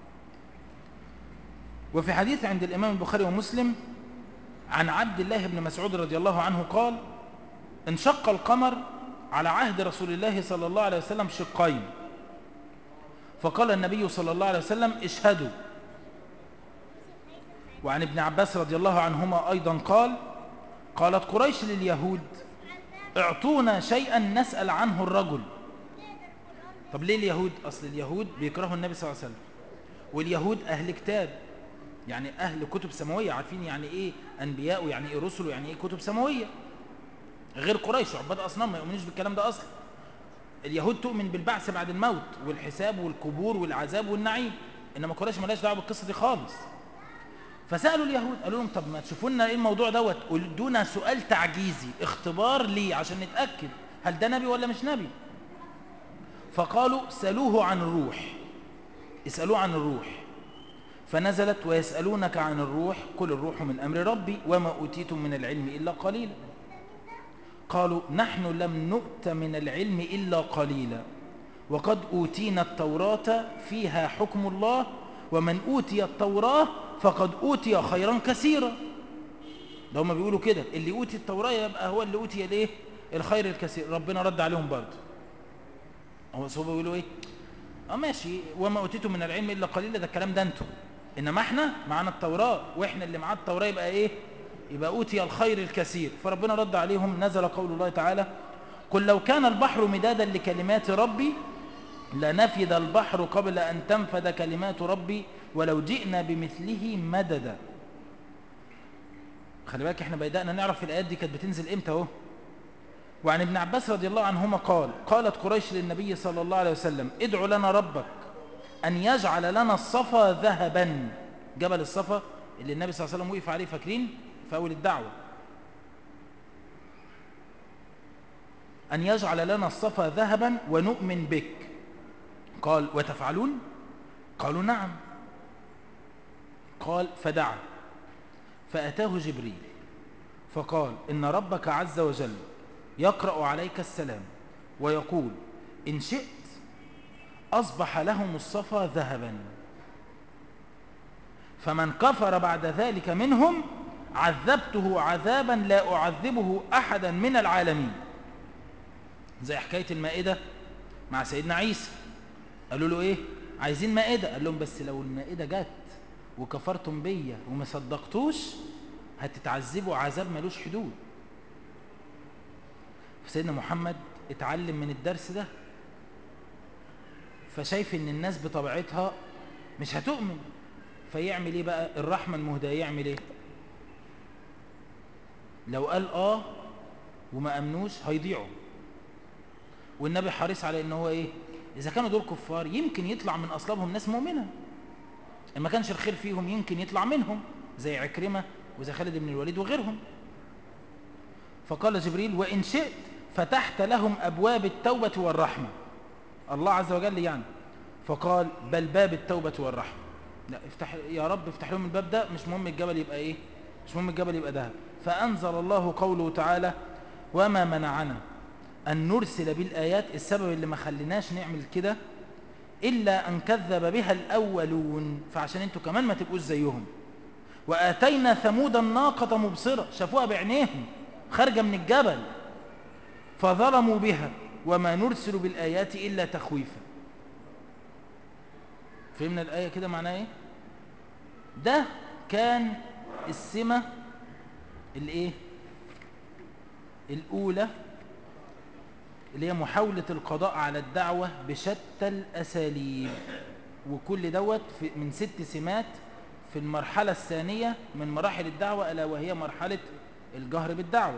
وفي حديث عند الإمام البخاري ومسلم عن عبد الله بن مسعود رضي الله عنه قال انشق القمر على عهد رسول الله صلى الله عليه وسلم شقين فقال النبي صلى الله عليه وسلم اشهدوا وعن ابن عباس رضي الله عنهما أيضا قال قالت قريش لليهود اعطونا شيئا نسأل عنه الرجل طب ليه اليهود أصل اليهود بيكرهوا النبي صلى الله عليه وسلم واليهود أهل كتاب يعني أهل كتب سماوية عارفين يعني إيه أنبياء ويعني إيه رسل ويعني إيه كتب سماوية غير قريش عباد أصنام ما يؤمنوش بالكلام ده أصلا اليهود تؤمن بالبعث بعد الموت والحساب والقبور والعذاب والنعيم إنما قريش ملاش دعوه بالقصة دي خالص فسألوا اليهود قالوا لهم طب ما تشوفوا لنا ايه الموضوع دوت ادونا سؤال تعجيزي اختبار ليه عشان نتأكد هل ده نبي ولا مش نبي فقالوا سألوه عن الروح اسألوه عن الروح فنزلت ويسألونك عن الروح قل الروح من أمر ربي وما أوتيتم من العلم إلا قليلا قالوا نحن لم نؤت من العلم إلا قليلا وقد أوتينا التوراة فيها حكم الله ومن أوتي التوراة فقد أوتي خيرا كثيرا ده هم بيقولوا كده اللي أوتي التوراة يبقى هو اللي أوتي الايه الخير الكثير ربنا رد عليهم برضه هو صوبة بيقولوا ايه اه ماشي وما أوتيتم من العلم إلا قليلا ده الكلام ده انتم إنما احنا معانا التوراة واحنا اللي معاه التوراة يبقى ايه يبقى أوتي الخير الكثير فربنا رد عليهم نزل قول الله تعالى قل لو كان البحر مدادا لكلمات ربي لنفد البحر قبل أن تنفد كلمات ربي ولو جئنا بمثله مددا خلي بالك احنا بدأنا نعرف الآيات دي كانت بتنزل امتى اهو وعن ابن عباس رضي الله عنهما قال قالت قريش للنبي صلى الله عليه وسلم ادعو لنا ربك أن يجعل لنا الصفا ذهبا جبل الصفا اللي النبي صلى الله عليه وسلم وقف عليه فاكرين في أول الدعوة أن يجعل لنا الصفا ذهبا ونؤمن بك قال وتفعلون قالوا نعم قال فدعا فأتاه جبريل فقال إن ربك عز وجل يقرأ عليك السلام ويقول إن شئت أصبح لهم الصفا ذهبا فمن كفر بعد ذلك منهم عذبته عذابا لا أعذبه أحدا من العالمين زي حكاية المائدة مع سيدنا عيسى قالوا له ايه عايزين مائدة قال لهم بس لو المائدة جت وكفرتم بيا وما صدقتوش هتتعذبوا عذاب ملوش حدود فسيدنا محمد اتعلم من الدرس ده فشايف ان الناس بطبيعتها مش هتؤمن فيعمل ايه بقى الرحمة المهدى يعمل ايه لو قال اه وما امنوش هيضيعوا والنبي حريص على ان هو ايه إذا كانوا دول كفار يمكن يطلع من أصلابهم ناس مؤمنة إن ما كانش الخير فيهم يمكن يطلع منهم زي عكرمة وزي خالد بن الوليد وغيرهم فقال جبريل وإن شئت فتحت لهم أبواب التوبة والرحمة الله عز وجل يعني فقال بل باب التوبة والرحمة لا افتح يا رب افتح لهم الباب ده مش مهم الجبل يبقى ايه مش مهم الجبل يبقى ذهب فأنزل الله قوله تعالى وما منعنا أن نرسل بالآيات السبب اللي ما خليناش نعمل كده إلا أن كذب بها الأولون فعشان انتوا كمان ما تبقوش زيهم وآتينا ثمود الناقة مبصرة شافوها بعينيهم خارجة من الجبل فظلموا بها وما نرسل بالآيات إلا تخويفا فهمنا الآية كده معناها إيه ده كان السمة الإيه الأولى اللي هي محاولة القضاء على الدعوة بشتى الأساليب وكل دوت في من ست سمات في المرحلة الثانية من مراحل الدعوة ألا وهي مرحلة الجهر بالدعوة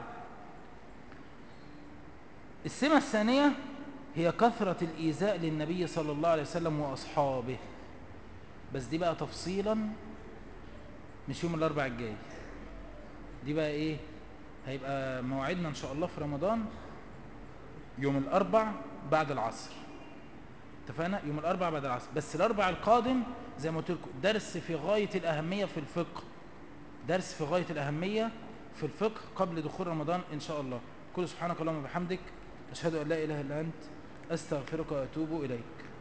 السمة الثانية هي كثرة الإيذاء للنبي صلى الله عليه وسلم وأصحابه بس دي بقى تفصيلا مش يوم الأربع الجاي دي بقى إيه هيبقى موعدنا إن شاء الله في رمضان يوم الأربع بعد العصر اتفقنا يوم الأربع بعد العصر بس الأربع القادم زي ما قلت لكم درس في غاية الأهمية في الفقه درس في غاية الأهمية في الفقه قبل دخول رمضان إن شاء الله كل سبحانك اللهم وبحمدك أشهد أن لا إله إلا أنت أستغفرك وأتوب إليك